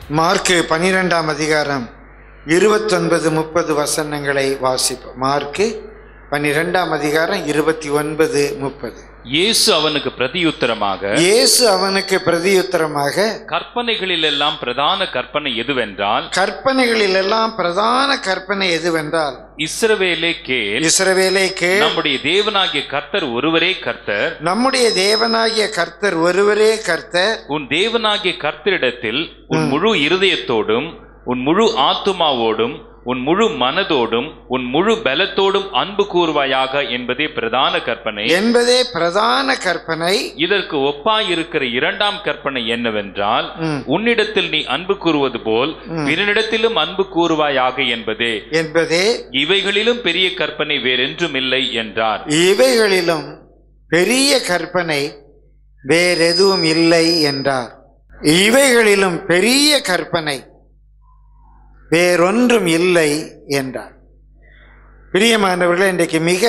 Mark பனிரெண்டாம் அதிகாரம் இருபத்தொன்பது முப்பது வசனங்களை வாசிப்போம் மார்க்கு பனிரெண்டாம் அதிகாரம் இருபத்தி ஒன்பது முப்பது இயேசு அவனுக்கு பிரதியுத்தரமாக இயேசு அவனுக்கு பிரதியுத்தரமாக கற்பனைகளிலெல்லாம் பிரதான கற்பனை எதுவென்றால் கற்பனைகளிலெல்லாம் பிரதான கற்பனை எதுவென்றால் இஸ்ரவேலே கேள் இஸ்ரவேலே கேள் நம்முடைய தேவனாகிய கர்த்தர் ஒருவரே கர்த்தர் நம்முடைய தேவனாகிய கர்த்தர் ஒருவரே கர்த்தர் உன் தேவனாகிய கர்த்தரிடத்தில் உன் முழு இருதயத்தோடும் உன் முழு ஆத்துமாவோடும் உன் முழு மனதோடும் உன் முழு பலத்தோடும் அன்பு கூறுவாயாக என்பதே பிரதான கற்பனை என்பதே பிரதான கற்பனை இதற்கு ஒப்பாயிருக்கிற இரண்டாம் கற்பனை என்னவென்றால் ம். உன்னிடத்தில் நீ அன்பு கூறுவது போல் பிறனிடத்திலும் அன்பு கூறுவாயாக என்பதே என்பதே இவைகளிலும் பெரிய கற்பனை வேறென்றும் இல்லை என்றார் இவைகளிலும் பெரிய கற்பனை வேறெதுவும் இல்லை என்றார் இவைகளிலும் பெரிய கற்பனை வேறொன்றும் இல்லை என்றார் பிரியமானவர்களே இன்றைக்கு மிக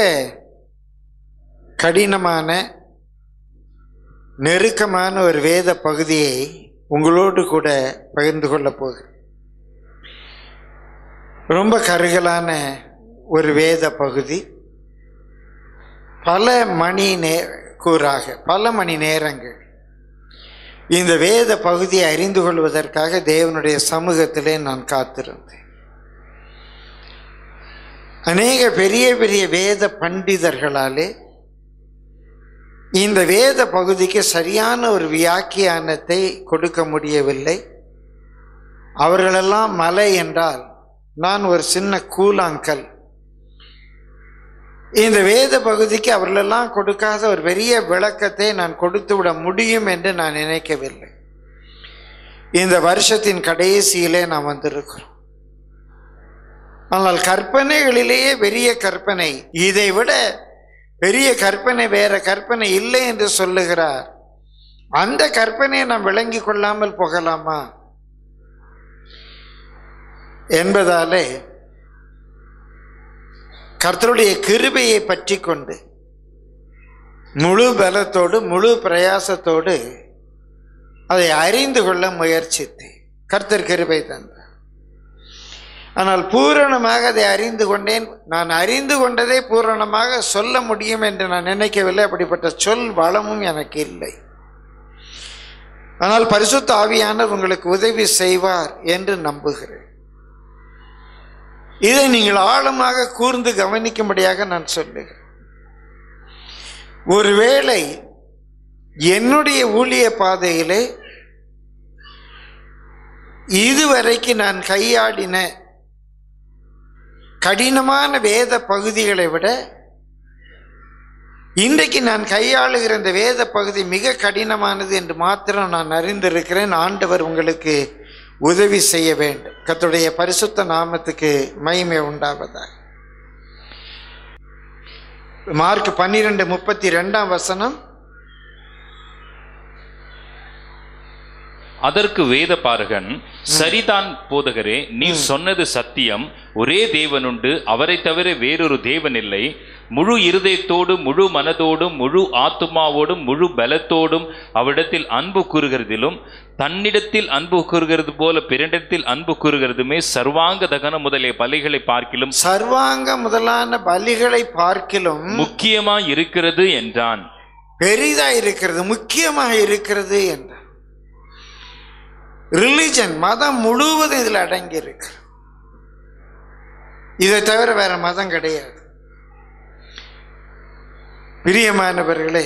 கடினமான நெருக்கமான ஒரு வேத பகுதியை உங்களோடு கூட பகிர்ந்து கொள்ளப் போகிறேன் ரொம்ப கருகலான ஒரு வேத பகுதி பல மணி நே கூறாக பல மணி நேரங்கள் இந்த வேத பகுதியை அறிந்து கொள்வதற்காக தேவனுடைய சமூகத்திலே நான் காத்திருந்தேன் அநேக பெரிய பெரிய வேத பண்டிதர்களாலே இந்த வேத பகுதிக்கு சரியான ஒரு வியாக்கியானத்தை கொடுக்க முடியவில்லை அவர்களெல்லாம் மலை என்றால் நான் ஒரு சின்ன கூலாங்கல் இந்த வேத பகுதிக்கு அவர்களெல்லாம் கொடுக்காத ஒரு பெரிய விளக்கத்தை நான் கொடுத்து விட முடியும் என்று நான் நினைக்கவில்லை இந்த வருஷத்தின் கடைசியிலே நாம் வந்திருக்கிறோம் ஆனால் கற்பனைகளிலேயே பெரிய கற்பனை இதை விட பெரிய கற்பனை வேற கற்பனை இல்லை என்று சொல்லுகிறார் அந்த கற்பனையை நாம் விளங்கி கொள்ளாமல் போகலாமா என்பதாலே கர்த்தருடைய கிருபையை பற்றி கொண்டு முழு பலத்தோடு முழு பிரயாசத்தோடு அதை அறிந்து கொள்ள முயற்சித்தேன் கர்த்தர் கிருபை தந்தார் ஆனால் பூரணமாக அதை அறிந்து கொண்டேன் நான் அறிந்து கொண்டதை பூரணமாக சொல்ல முடியும் என்று நான் நினைக்கவில்லை அப்படிப்பட்ட சொல் வளமும் எனக்கு இல்லை ஆனால் பரிசுத்த ஆவியானவர் உங்களுக்கு உதவி செய்வார் என்று நம்புகிறேன் இதை நீங்கள் ஆழமாக கூர்ந்து கவனிக்கும்படியாக நான் சொல்லுகிறேன் ஒருவேளை என்னுடைய ஊழிய பாதையிலே இதுவரைக்கு நான் கையாடின கடினமான வேத பகுதிகளை விட இன்றைக்கு நான் கையாளுகிற இந்த வேத பகுதி மிக கடினமானது என்று மாத்திரம் நான் அறிந்திருக்கிறேன் ஆண்டவர் உங்களுக்கு உதவி செய்ய வேண்டும் கர்த்தருடைய பரிசுத்த நாமத்துக்கு மகிமை உண்டாவதாக மார்க் பன்னிரெண்டு முப்பத்தி ரெண்டாம் வசனம் அதற்கு வேத பாரகன் சரிதான் போதகரே நீ சொன்னது சத்தியம் ஒரே தேவனுண்டு அவரை தவிர வேறொரு தேவன் இல்லை முழு இருதயத்தோடும் முழு மனதோடும் முழு ஆத்துமாவோடும் முழு பலத்தோடும் அவரிடத்தில் அன்பு கூறுகிறதிலும் தன்னிடத்தில் அன்பு கூறுகிறது போல பிறனிடத்தில் அன்பு கூறுகிறதுமே சர்வாங்க தகன முதலிய பலிகளை பார்க்கிலும் சர்வாங்க முதலான பலிகளை பார்க்கிலும் முக்கியமா இருக்கிறது என்றான் பெரிதா இருக்கிறது முக்கியமாக இருக்கிறது என்றார் ரிலிஜன் மதம் முழுவதும் இதில் அடங்கி இருக்கு இதை தவிர வேற மதம் கிடையாது பிரியமானவர்களே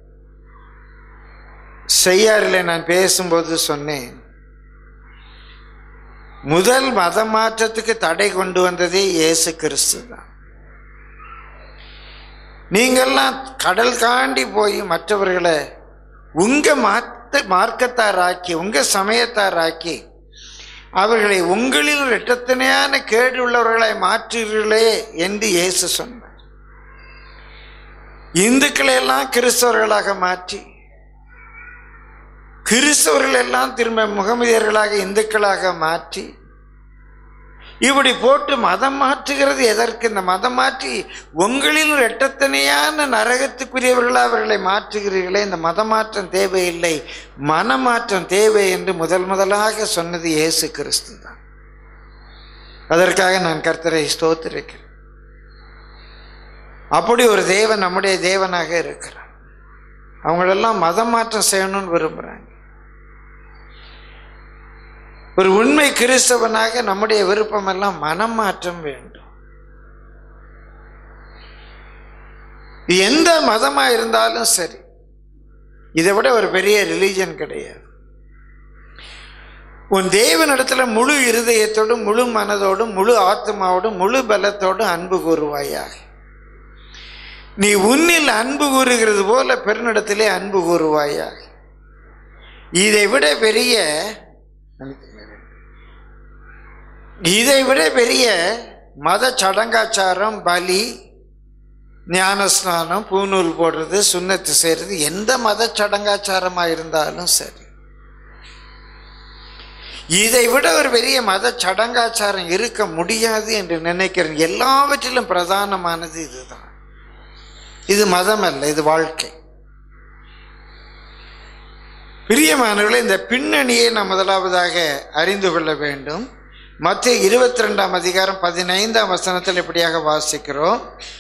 செய்யாறில் நான் பேசும்போது சொன்னேன் முதல் மத மாற்றத்துக்கு தடை கொண்டு வந்ததே இயேசு கிறிஸ்து தான் நீங்கள்லாம் கடல் காண்டி போய் மற்றவர்களை உங்க மாத்த மார்க்கத்தாராக்கி உங்க சமயத்தாராக்கி அவர்களை உங்களில் இரட்டத்தனையான கேடு உள்ளவர்களை மாற்றுகிறீர்களே என்று இயேசு சொன்னார் இந்துக்களை எல்லாம் கிறிஸ்தவர்களாக மாற்றி கிறிஸ்தவர்கள் எல்லாம் திரும்ப முகமதியர்களாக இந்துக்களாக மாற்றி இப்படி போட்டு மதம் மாற்றுகிறது எதற்கு இந்த மதம் மாற்றி உங்களில் இரட்டத்தனையான நரகத்துக்குரியவர்களாக அவர்களை மாற்றுகிறீர்களே இந்த மதமாற்றம் தேவையில்லை மனமாற்றம் தேவை என்று முதல் முதலாக சொன்னது இயேசு கிறிஸ்து தான் அதற்காக நான் கர்த்தரை ஸ்தோத்திருக்கிறேன் அப்படி ஒரு தேவன் நம்முடைய தேவனாக இருக்கிறார் அவங்களெல்லாம் மதம் மாற்றம் செய்யணும்னு விரும்புகிறாங்க ஒரு உண்மை கிறிஸ்தவனாக நம்முடைய விருப்பம் எல்லாம் மனம் மாற்றம் வேண்டும் எந்த மதமா இருந்தாலும் சரி இதை விட ஒரு பெரிய ரிலீஜன் கிடையாது உன் தேவனிடத்துல முழு இருதயத்தோடும் முழு மனதோடும் முழு ஆத்மாவோடும் முழு பலத்தோடும் அன்பு கூறுவாயாக நீ உன்னில் அன்பு கூறுகிறது போல பெருனிடத்திலே அன்பு கூறுவாயாக இதை விட பெரிய இதை விட பெரிய மத சடங்காச்சாரம் பலி ஞானஸ்நானம் பூநூல் போடுறது சுண்ணத்து செய்கிறது எந்த மத சடங்காச்சாரமாக இருந்தாலும் சரி இதை விட ஒரு பெரிய மத சடங்காச்சாரம் இருக்க முடியாது என்று நினைக்கிறேன் எல்லாவற்றிலும் பிரதானமானது இதுதான் இது மதம் அல்ல இது வாழ்க்கை பிரியமானவர்களே இந்த பின்னணியை நாம் முதலாவதாக அறிந்து கொள்ள வேண்டும் மத்திய இருபத்தி ரெண்டாம் அதிகாரம் பதினைந்தாம் வசனத்தில் இப்படியாக வாசிக்கிறோம்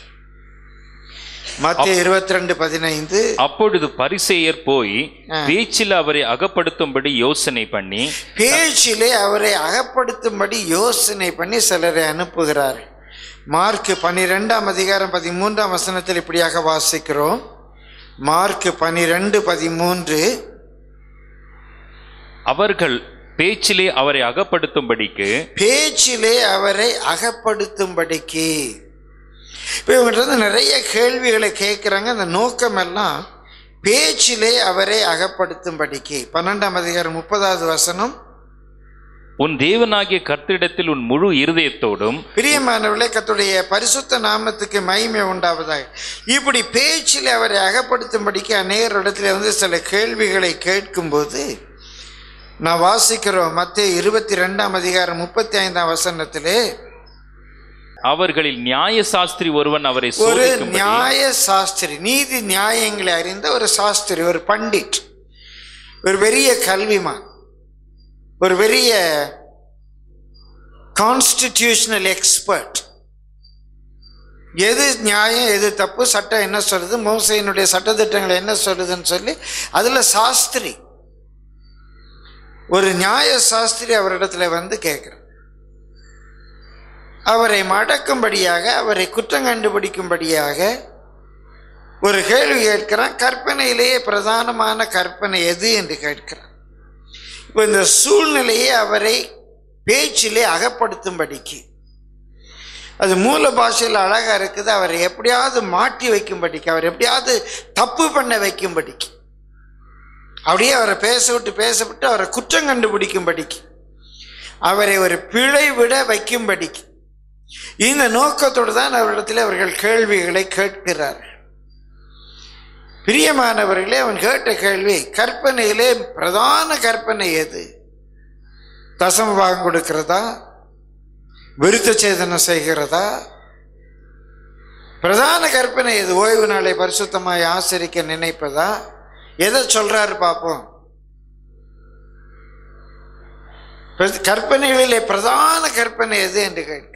மத்திய இருபத்தி ரெண்டு பதினைந்து அப்பொழுது பரிசேயர் போய் ஆ. பேச்சில் அவரை அகப்படுத்தும்படி யோசனை பண்ணி பேச்சிலே அவரை அகப்படுத்தும்படி யோசனை பண்ணி சிலரை அனுப்புகிறார் மார்க் பனிரெண்டாம் அதிகாரம் பதிமூன்றாம் வசனத்தில் இப்படியாக வாசிக்கிறோம் மார்க் பனிரெண்டு பதிமூன்று அவர்கள் பேச்சிலே அவரை அகப்படுத்தும்படிக்கு பேச்சிலே அவரை அகப்படுத்தும்படிக்கு இப்போ இவங்கள்ட்ட வந்து நிறைய கேள்விகளை கேட்குறாங்க அந்த நோக்கம் எல்லாம் பேச்சிலே அவரை அகப்படுத்தும்படிக்கு பன்னெண்டாம் அதிகாரம் முப்பதாவது வசனம் உன் தேவனாகிய கர்த்தரிடத்தில் உன் முழு இருதயத்தோடும் பிரியமானவர்களே கர்த்தருடைய பரிசுத்த நாமத்துக்கு மகிமை உண்டாவதாக இப்படி பேச்சில் அவரை அகப்படுத்தும்படிக்கு அநேகர் இடத்துல வந்து சில கேள்விகளை கேட்கும்போது நான் வாசிக்கிறோம் மத்திய இருபத்தி ரெண்டாம் அதிகாரம் முப்பத்தி ஐந்தாம் வசனத்திலே அவர்களில் நியாய சாஸ்திரி ஒருவன் அவரை ஒரு சோதிக்கும்படி நியாய சாஸ்திரி நீதி நியாயங்களை அறிந்த ஒரு சாஸ்திரி ஒரு பண்டிட் ஒரு பெரிய கல்விமான் ஒரு பெரிய கான்ஸ்டிடியூஷனல் எக்ஸ்பர்ட் எது நியாயம் எது தப்பு சட்டம் என்ன சொல்லுது மோசையினுடைய சட்டத்திட்டங்கள் என்ன சொல்லுதுன்னு சொல்லி அதில் சாஸ்திரி ஒரு நியாய சாஸ்திரி அவரிடத்துல வந்து கேட்குறார் அவரை மடக்கும்படியாக அவரை குற்றம் கண்டுபிடிக்கும்படியாக ஒரு கேள்வி கேட்கிறான் கற்பனையிலேயே பிரதானமான கற்பனை எது என்று கேட்கிறான் இப்போ இந்த சூழ்நிலையை அவரை பேச்சிலே அகப்படுத்தும்படிக்கு அது மூல பாஷையில் அழகா இருக்குது அவரை எப்படியாவது மாட்டி வைக்கும்படிக்கு அவர் எப்படியாவது தப்பு பண்ண வைக்கும்படிக்கு அப்படியே அவரை பேச விட்டு பேச விட்டு அவரை குற்றம் கண்டுபிடிக்கும்படிக்கு அவரை ஒரு பிழை விட வைக்கும்படிக்கு இந்த நோக்கத்தோடு தான் அவரிடத்தில் அவர்கள் கேள்விகளை கேட்கிறார்கள் பிரியமானவர்களே அவன் கேட்ட கேள்வி கற்பனையிலே பிரதான கற்பனை எது தசம பாகம் கொடுக்கிறதா விருத்த சேதனம் செய்கிறதா பிரதான கற்பனை எது ஓய்வு நாளை பரிசுத்தமாய் ஆசரிக்க நினைப்பதா எதை சொல்றாரு பார்ப்போம் பிர- கற்பனைகளிலே பிரதான கற்பனை எது என்று கேட்கிறார்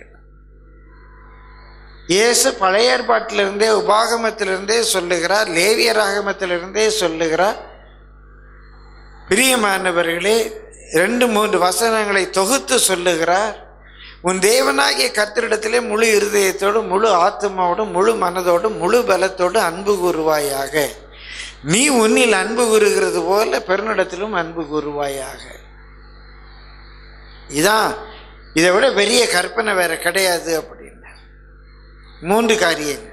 இயேசு பழைய ஏற்பாட்டிலிருந்தே உபாகமத்திலிருந்தே சொல்லுகிறார் லேவியர் ஆகமத்திலிருந்தே சொல்லுகிறார் பிரியமானவர்களே ரெண்டு மூன்று வசனங்களை தொகுத்து சொல்லுகிறார் உன் தேவனாகிய கர்த்தரிடத்திலே முழு இருதயத்தோடும் முழு ஆத்மாவோடும் முழு மனதோடும் முழு பலத்தோடும் அன்பு கூறுவாயாக நீ உன்னில் அன்பு கூறுகிறது போல பெருனிடத்திலும் அன்பு கூறுவாயாக இதான் இதை விட பெரிய கற்பனை வேற கிடையாது அப்படின்னு மூன்று காரியங்கள்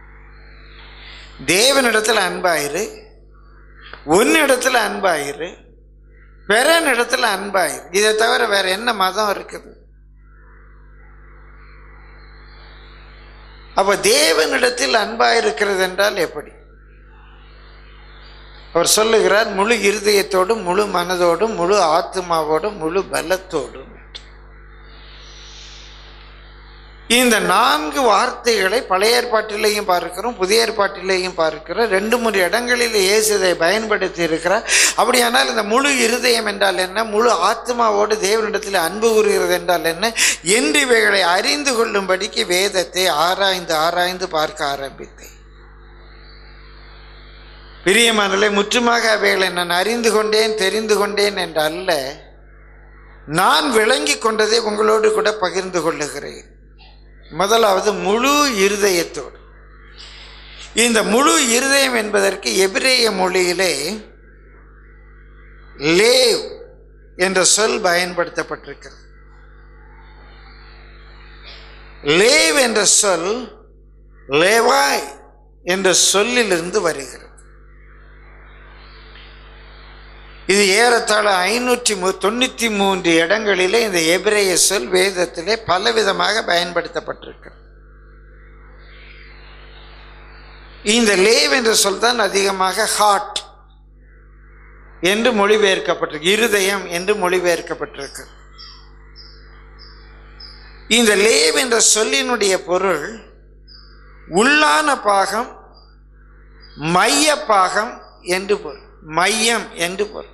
தேவனிடத்துல அன்பாயிரு உன்னிடத்துல அன்பாயிரு பிறனிடத்துல அன்பாயிரு இதை தவிர வேற என்ன மதம் இருக்குது அப்ப தேவனிடத்தில் அன்பாயிருக்கிறது என்றால் எப்படி அவர் சொல்லுகிறார் முழு இருதயத்தோடும் முழு மனதோடும் முழு ஆத்மாவோடும் முழு பலத்தோடும் என்று. இந்த நான்கு வார்த்தைகளை பழைய ஏற்பாட்டிலேயும் பார்க்கிறோம் புதிய ஏற்பாட்டிலேயும் பார்க்கிறோம் ரெண்டு மூன்று இடங்களில் இயேசு இதை பயன்படுத்தி இருக்கிறார் அப்படியானால் இந்த முழு இருதயம் என்றால் என்ன முழு ஆத்மாவோடு தேவனிடத்தில் அன்பு கூறுகிறது என்றால் என்ன என்று இவைகளை அறிந்து கொள்ளும்படிக்கு வேதத்தை ஆராய்ந்து ஆராய்ந்து பார்க்க ஆரம்பித்தேன் பிரியமானலை முற்றுமாக அவைகளை நான் அறிந்து கொண்டேன் தெரிந்து கொண்டேன் என்று அல்ல நான் விளங்கி கொண்டதை உங்களோடு கூட பகிர்ந்து கொள்ளுகிறேன் முதலாவது முழு இருதயத்தோடு இந்த முழு இருதயம் என்பதற்கு எபிரேய மொழியிலே லேவ் என்ற சொல் பயன்படுத்தப்பட்டிருக்கிறது லேவ் என்ற சொல் லேவாய் என்ற சொல்லிலிருந்து வருகிறது இது ஏறத்தாழ ஐநூற்றி மு தொண்ணூற்றி மூன்று இடங்களிலே இந்த எபிரேய சொல் வேதத்திலே பலவிதமாக பயன்படுத்தப்பட்டிருக்கிறது இந்த லேவ் என்ற சொல் தான் அதிகமாக ஹார்ட் என்று மொழிபெயர்க்கப்பட்டிருக்கு இருதயம் என்று மொழிபெயர்க்கப்பட்டிருக்கு இந்த லேவ் என்ற சொல்லினுடைய பொருள் உள்ளான பாகம் மைய பாகம் என்று பொருள் மையம் என்று பொருள்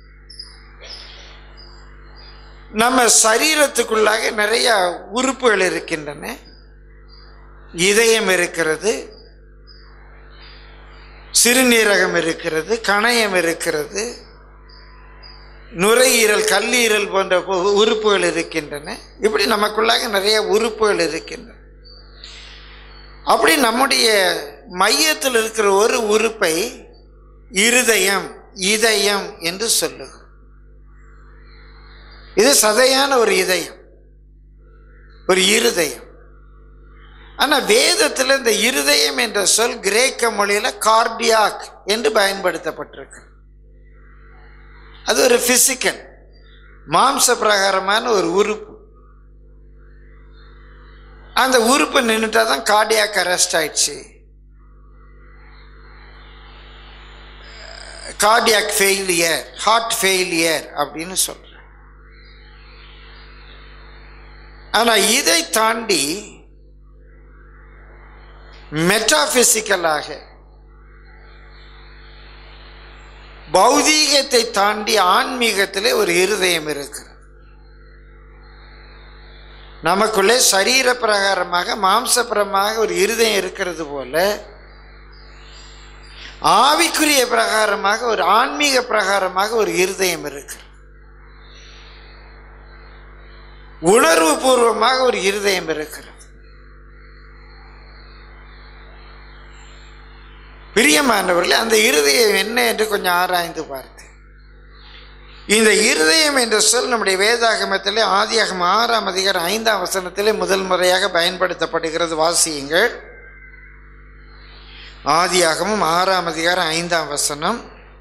நம்ம சரீரத்துக்குள்ளாக நிறைய உறுப்புகள் இருக்கின்றன இதயம் இருக்கிறது சிறுநீரகம் இருக்கிறது கணையம் இருக்கிறது நுரையீரல் கல்லீரல் போன்ற உ- உறுப்புகள் இருக்கின்றன இப்படி நமக்குள்ளாக நிறைய உறுப்புகள் இருக்கின்றன அப்படி நம்முடைய மையத்தில் இருக்கிற ஒரு உறுப்பை இருதயம் இதயம் என்று சொல்லுகிறோம் இது சதையான ஒரு இதயம் ஒரு இருதயம் ஆனா வேதத்தில் இந்த இருதயம் என்ற சொல் கிரேக்க மொழியில கார்டியாக் என்று பயன்படுத்தப்பட்டிருக்கு அது ஒரு பிசிக்கல் மாம்ச பிரகாரமான ஒரு உறுப்பு அந்த உறுப்பு நின்றுட்டா தான் கார்டியாக் அரெஸ்ட் ஆயிடுச்சு கார்டியாக் ஃபெயிலியர் ஹார்ட் ஃபெயிலியர் அப்படின்னு சொல்றேன் ஆனா இதை தாண்டி மெட்டாபிசிக்கலாக பௌதீகத்தை தாண்டி ஆன்மீகத்திலே ஒரு இருதயம் இருக்கிறது நமக்குள்ளே சரீர பிரகாரமாக மாம்சபரமாக ஒரு இருதயம் இருக்கிறது போல ஆவிக்குரிய பிரகாரமாக ஒரு ஆன்மீக பிரகாரமாக ஒரு இருதயம் இருக்கு உணர்வு பூர்வமாக ஒரு இருதயம் இருக்கிறது பிரியமானவர்களே அந்த இருதயம் என்ன என்று கொஞ்சம் ஆராய்ந்து பார்த்தேன் இந்த இருதயம் என்ற சொல் நம்முடைய வேதாகமத்திலே ஆதியாகம ஆறாம் அதிகாரம் ஐந்தாம் வசனத்திலே முதல் முறையாக பயன்படுத்தப்படுகிறது வாசியுங்கள் ஆதியாகமும் ஆறாம் அதிகாரம் ஐந்தாம் வசனம்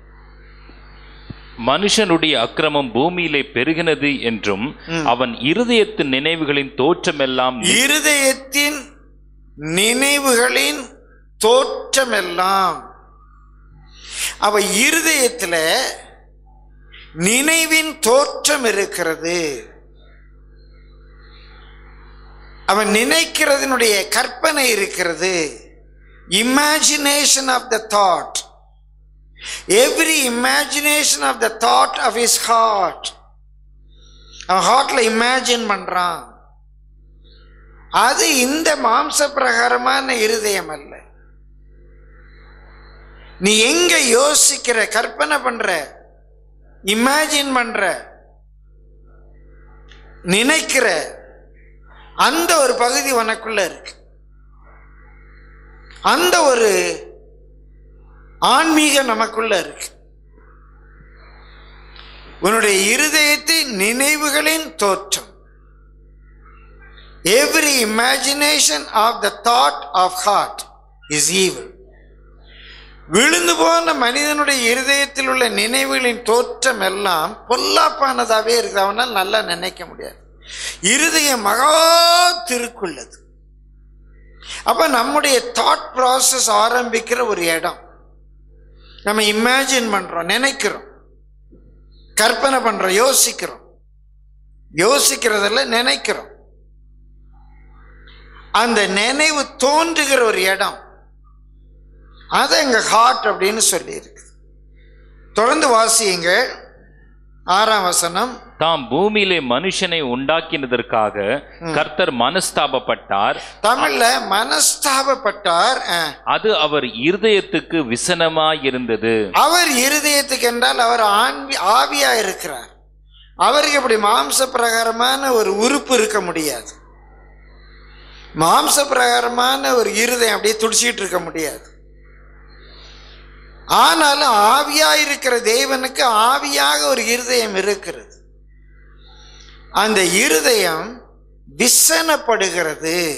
மனுஷனுடைய அக்கிரமம் பூமியிலே பெருகினது என்றும் அவன் இருதயத்தின் நினைவுகளின் தோற்றமெல்லாம் இருதயத்தின் நினைவுகளின் தோற்றமெல்லாம் அவ இருதயத்துல நினைவின் தோற்றம் இருக்கிறது அவன் நினைக்கிறதுனுடைய கற்பனை இருக்கிறது imagination of the thought every imagination of the thought of his heart அவன் ஹார்ட்ல இமேஜின் பண்றான் அது இந்த மாம்ச பிரகாரமான இருதயம் அல்ல நீ எங்க யோசிக்கிற கற்பனை பண்ற இமேஜின் பண்ற நினைக்கிற அந்த ஒரு பகுதி உனக்குள்ள இருக்கு அந்த ஒரு ஆன்மீக நமக்குள்ள இருக்கு உன்னுடைய இருதயத்தின் நினைவுகளின் தோற்றம் every imagination of the thought of heart is evil விழுந்து போன மனிதனுடைய இருதயத்தில் உள்ள நினைவுகளின் தோற்றம் எல்லாம் பொல்லாப்பானதாவே இருக்குது அவனால் நல்லா நினைக்க முடியாது இருதயம் மகா திருக்குள்ளது அப்ப நம்முடைய தாட் ப்ராசஸ் ஆரம்பிக்கிற ஒரு இடம் நம்ம இமேஜின் பண்றோம் நினைக்கிறோம் கற்பனை பண்றோம் யோசிக்கிறோம் யோசிக்கிறதில்ல நினைக்கிறோம் அந்த நினைவு தோன்றுகிற ஒரு இடம் அது எங்க ஹார்ட் அப்படின்னு சொல்லியிருக்கு தொடர்ந்து வாசியுங்க ஆறாம் வசனம் தாம் பூமியிலே மனுஷனை உண்டாக்கினதற்காக கர்த்தர் மனஸ்தாபப்பட்டார் தமிழ்ல மனஸ்தாபப்பட்டார் அஹ். அது அவர் இருதயத்துக்கு விசனமாயிருந்தது அவர் இருதயத்துக்கு என்றால் அவர் ஆன்மி ஆவியா இருக்கிறார் அவருக்கு இப்படி மாம்ச பிரகாரமான ஒரு உறுப்பு இருக்க முடியாது மாம்ச பிரகாரமான ஒரு இருதயம் அப்படியே துடிச்சிட்டு இருக்க முடியாது ஆனாலும் ஆவியா இருக்கிற தேவனுக்கு ஆவியாக ஒரு இருதயம் இருக்கிறது அந்த இருதயம் விசனப்படுகிறது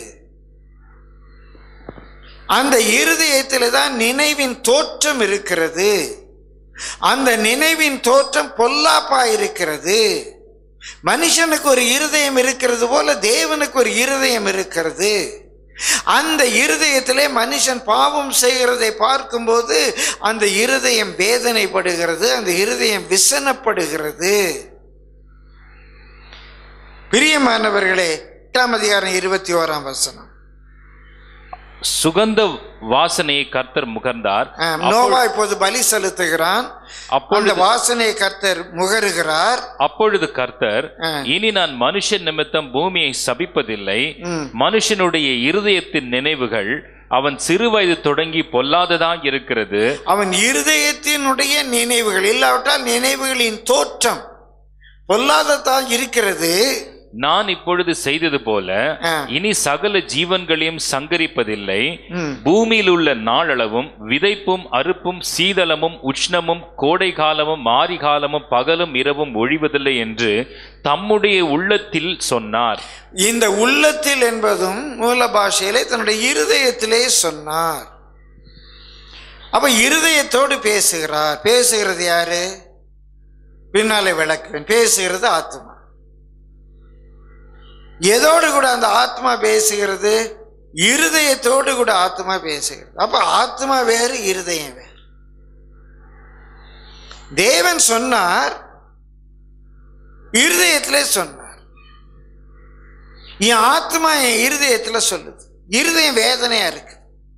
அந்த இருதயத்தில் தான் நினைவின் தோற்றம் இருக்கிறது அந்த நினைவின் தோற்றம் பொல்லாப்பா இருக்கிறது மனுஷனுக்கு ஒரு இருதயம் இருக்கிறது போல தேவனுக்கு ஒரு இருதயம் இருக்கிறது அந்த இருதயத்திலே மனுஷன் பாவம் செய்கிறதை பார்க்கும்போது அந்த இருதயம் வேதனைப்படுகிறது அந்த இருதயம் விசனப்படுகிறது பிரியமானவர்களே எட்டாம் அதிகாரம் இருபத்தி ஓராம் வசனம் சுகந்த வாசனையை கர்த்தர் முகர்ந்தார் ஆஹ், நோவா இப்போது பலி செலுத்துகிறான் அந்த அப்பொழுது வாசனையை கர்த்தர் முகருகிறார் அப்பொழுது கர்த்தர் ஆ. இனி நான் மனுஷன் நிமித்தம் பூமியை சபிப்பதில்லை ம். மனுஷனுடைய இருதயத்தின் நினைவுகள் அவன் சிறுவயது தொடங்கி பொல்லாததா இருக்கிறது அவன் இருதயத்தினுடைய நினைவுகள் இல்லாவிட்டால் நினைவுகளின் தோற்றம் பொல்லாததான் இருக்கிறது நான் இப்பொழுது செய்தது போல ஆ. இனி சகல ஜீவன்களையும் சங்கரிப்பதில்லை ம். பூமியில் உள்ள நாளளவும் விதைப்பும் அறுப்பும் சீதளமும் உஷ்ணமும் கோடை காலமும் மாரி காலமும் பகலும் இரவும் ஒழிவதில்லை என்று தம்முடைய உள்ளத்தில் சொன்னார் இந்த உள்ளத்தில் என்பதும் மூல பாஷையிலே தன்னுடைய இருதயத்திலே சொன்னார் அப்ப இருதயத்தோடு பேசுகிறார் பேசுகிறது யாரு பின்னாலே விளக்குவேன் பேசுகிறது ஆத்மா எதோடு கூட அந்த ஆத்மா பேசுகிறது இருதயத்தோடு கூட ஆத்மா பேசுகிறது அப்ப ஆத்மா வேறு இருதயம் வேறு தேவன் சொன்னார் இருதயத்திலே சொன்னார் என் ஆத்மா என் இருதயத்துல சொல்லுது இருதயம் வேதனையா இருக்கு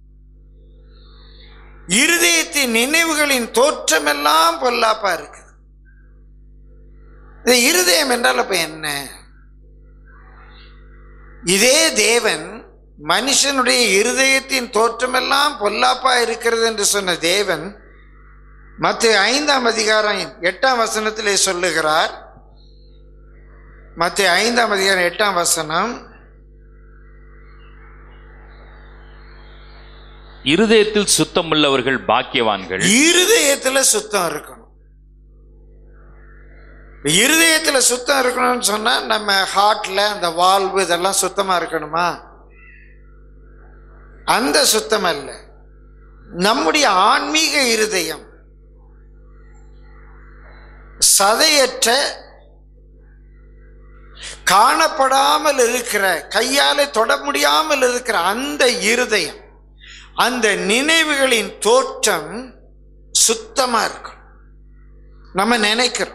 இருதயத்தின் நினைவுகளின் தோற்றமெல்லாம் பொல்லாப்பா இருக்குது இந்த இருதயம் என்றால் அப்ப என்ன இதே தேவன் மனுஷனுடைய இருதயத்தின் தோற்றமெல்லாம் பொல்லாப்பா இருக்கிறது என்று சொன்ன தேவன் மற்ற ஐந்தாம் அதிகாரம் எட்டாம் வசனத்திலே சொல்லுகிறார் மத்திய ஐந்தாம் அதிகாரம் எட்டாம் வசனம் இருதயத்தில் சுத்தமுள்ளவர்கள் பாக்கியவான்கள் இருதயத்துல சுத்தம் இருக்கணும் இருதயத்துல சுத்தம் இருக்கணும்னு சொன்னா நம்ம ஹார்ட்ல அந்த வால்வு இதெல்லாம் சுத்தமா இருக்கணுமா அந்த சுத்தம் அல்ல நம்முடைய ஆன்மீக இருதயம் சதையற்ற காணப்படாமல் இருக்கிற கையாலே தொட முடியாமல் இருக்கிற அந்த இருதயம் அந்த நினைவுகளின் தோற்றம் சுத்தமா இருக்கும் நம்ம நினைக்கிறோம்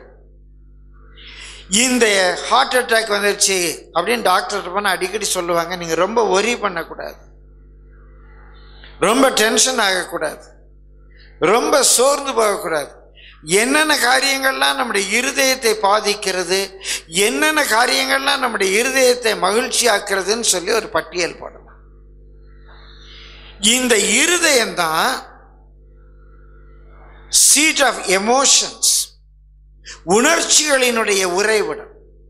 இந்த ஹார்ட் அட்டாக் வந்துருச்சு அப்படின்னு டாக்டர் போனால் அடிக்கடி சொல்லுவாங்க நீங்க ரொம்ப ஒரி பண்ணக்கூடாது ரொம்ப டென்ஷன் ஆகக்கூடாது ரொம்ப சோர்ந்து போகக்கூடாது என்னென்ன காரியங்கள்லாம் நம்முடைய இருதயத்தை பாதிக்கிறது என்னென்ன காரியங்கள்லாம் நம்முடைய இருதயத்தை மகிழ்ச்சி ஆக்குறதுன்னு சொல்லி ஒரு பட்டியல் போடலாம் இந்த இருதயம்தான் சீட் ஆஃப் எமோஷன்ஸ் உணர்ச்சிகளினுடைய உறைவிடம்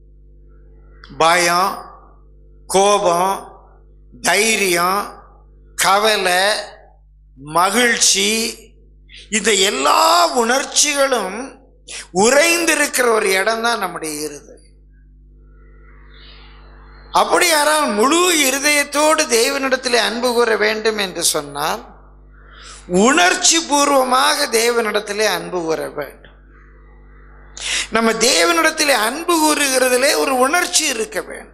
பயம் கோபம் தைரியம் கவலை மகிழ்ச்சி இந்த எல்லா உணர்ச்சிகளும் உறைந்திருக்கிற ஒரு இடம் தான் நம்முடைய இருதயம் அப்படி யாரால் முழு இருதயத்தோடு தேவனிடத்திலே அன்பு கூற வேண்டும் என்று சொன்னால் உணர்ச்சி பூர்வமாக தேவனிடத்திலே அன்பு கூற வேண்டும் நம்ம தேவனிடத்திலே அன்பு கூறுகிறதிலே ஒரு உணர்ச்சி இருக்க வேண்டும்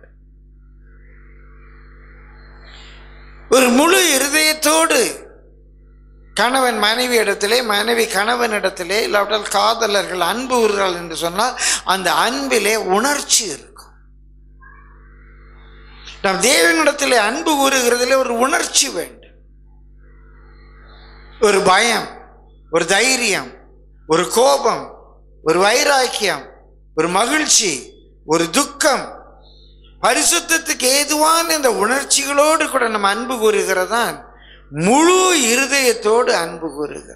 ஒரு முழு இருதயத்தோடு கணவன் மனைவி இடத்திலே மனைவி கணவன் இடத்திலே இல்லாவிட்டால் காதலர்கள் அன்பு கூறுகிறார்கள் என்று சொன்னால் அந்த அன்பிலே உணர்ச்சி இருக்கும் நாம் தேவனிடத்தில் அன்பு கூறுகிறதுல ஒரு உணர்ச்சி வேண்டும் ஒரு பயம் ஒரு தைரியம் ஒரு கோபம் ஒரு வைராக்கியம் ஒரு மகிழ்ச்சி ஒரு துக்கம் பரிசுத்தத்துக்கு ஏதுவான இந்த உணர்ச்சிகளோடு கூட நம்ம அன்பு கூறுகிறதான் முழு இருதயத்தோடு அன்பு கூறுகிறது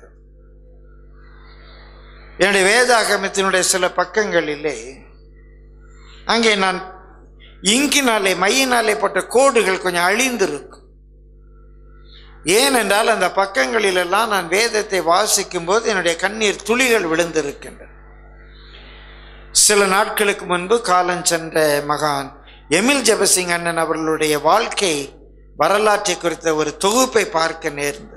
என்னுடைய வேதாகமத்தினுடைய சில பக்கங்களிலே அங்கே நான் இங்கினாலே மையினாலே போட்ட கோடுகள் கொஞ்சம் அழிந்திருக்கும் ஏனென்றால் அந்த பக்கங்களிலெல்லாம் நான் வேதத்தை வாசிக்கும் போது என்னுடைய கண்ணீர் துளிகள் விழுந்திருக்கின்றன சில நாட்களுக்கு முன்பு காலஞ்சென்ற மகான் எமில் ஜெபசிங் அண்ணன் அவர்களுடைய வாழ்க்கை வரலாற்றை குறித்த ஒரு தொகுப்பை பார்க்க நேர்ந்தது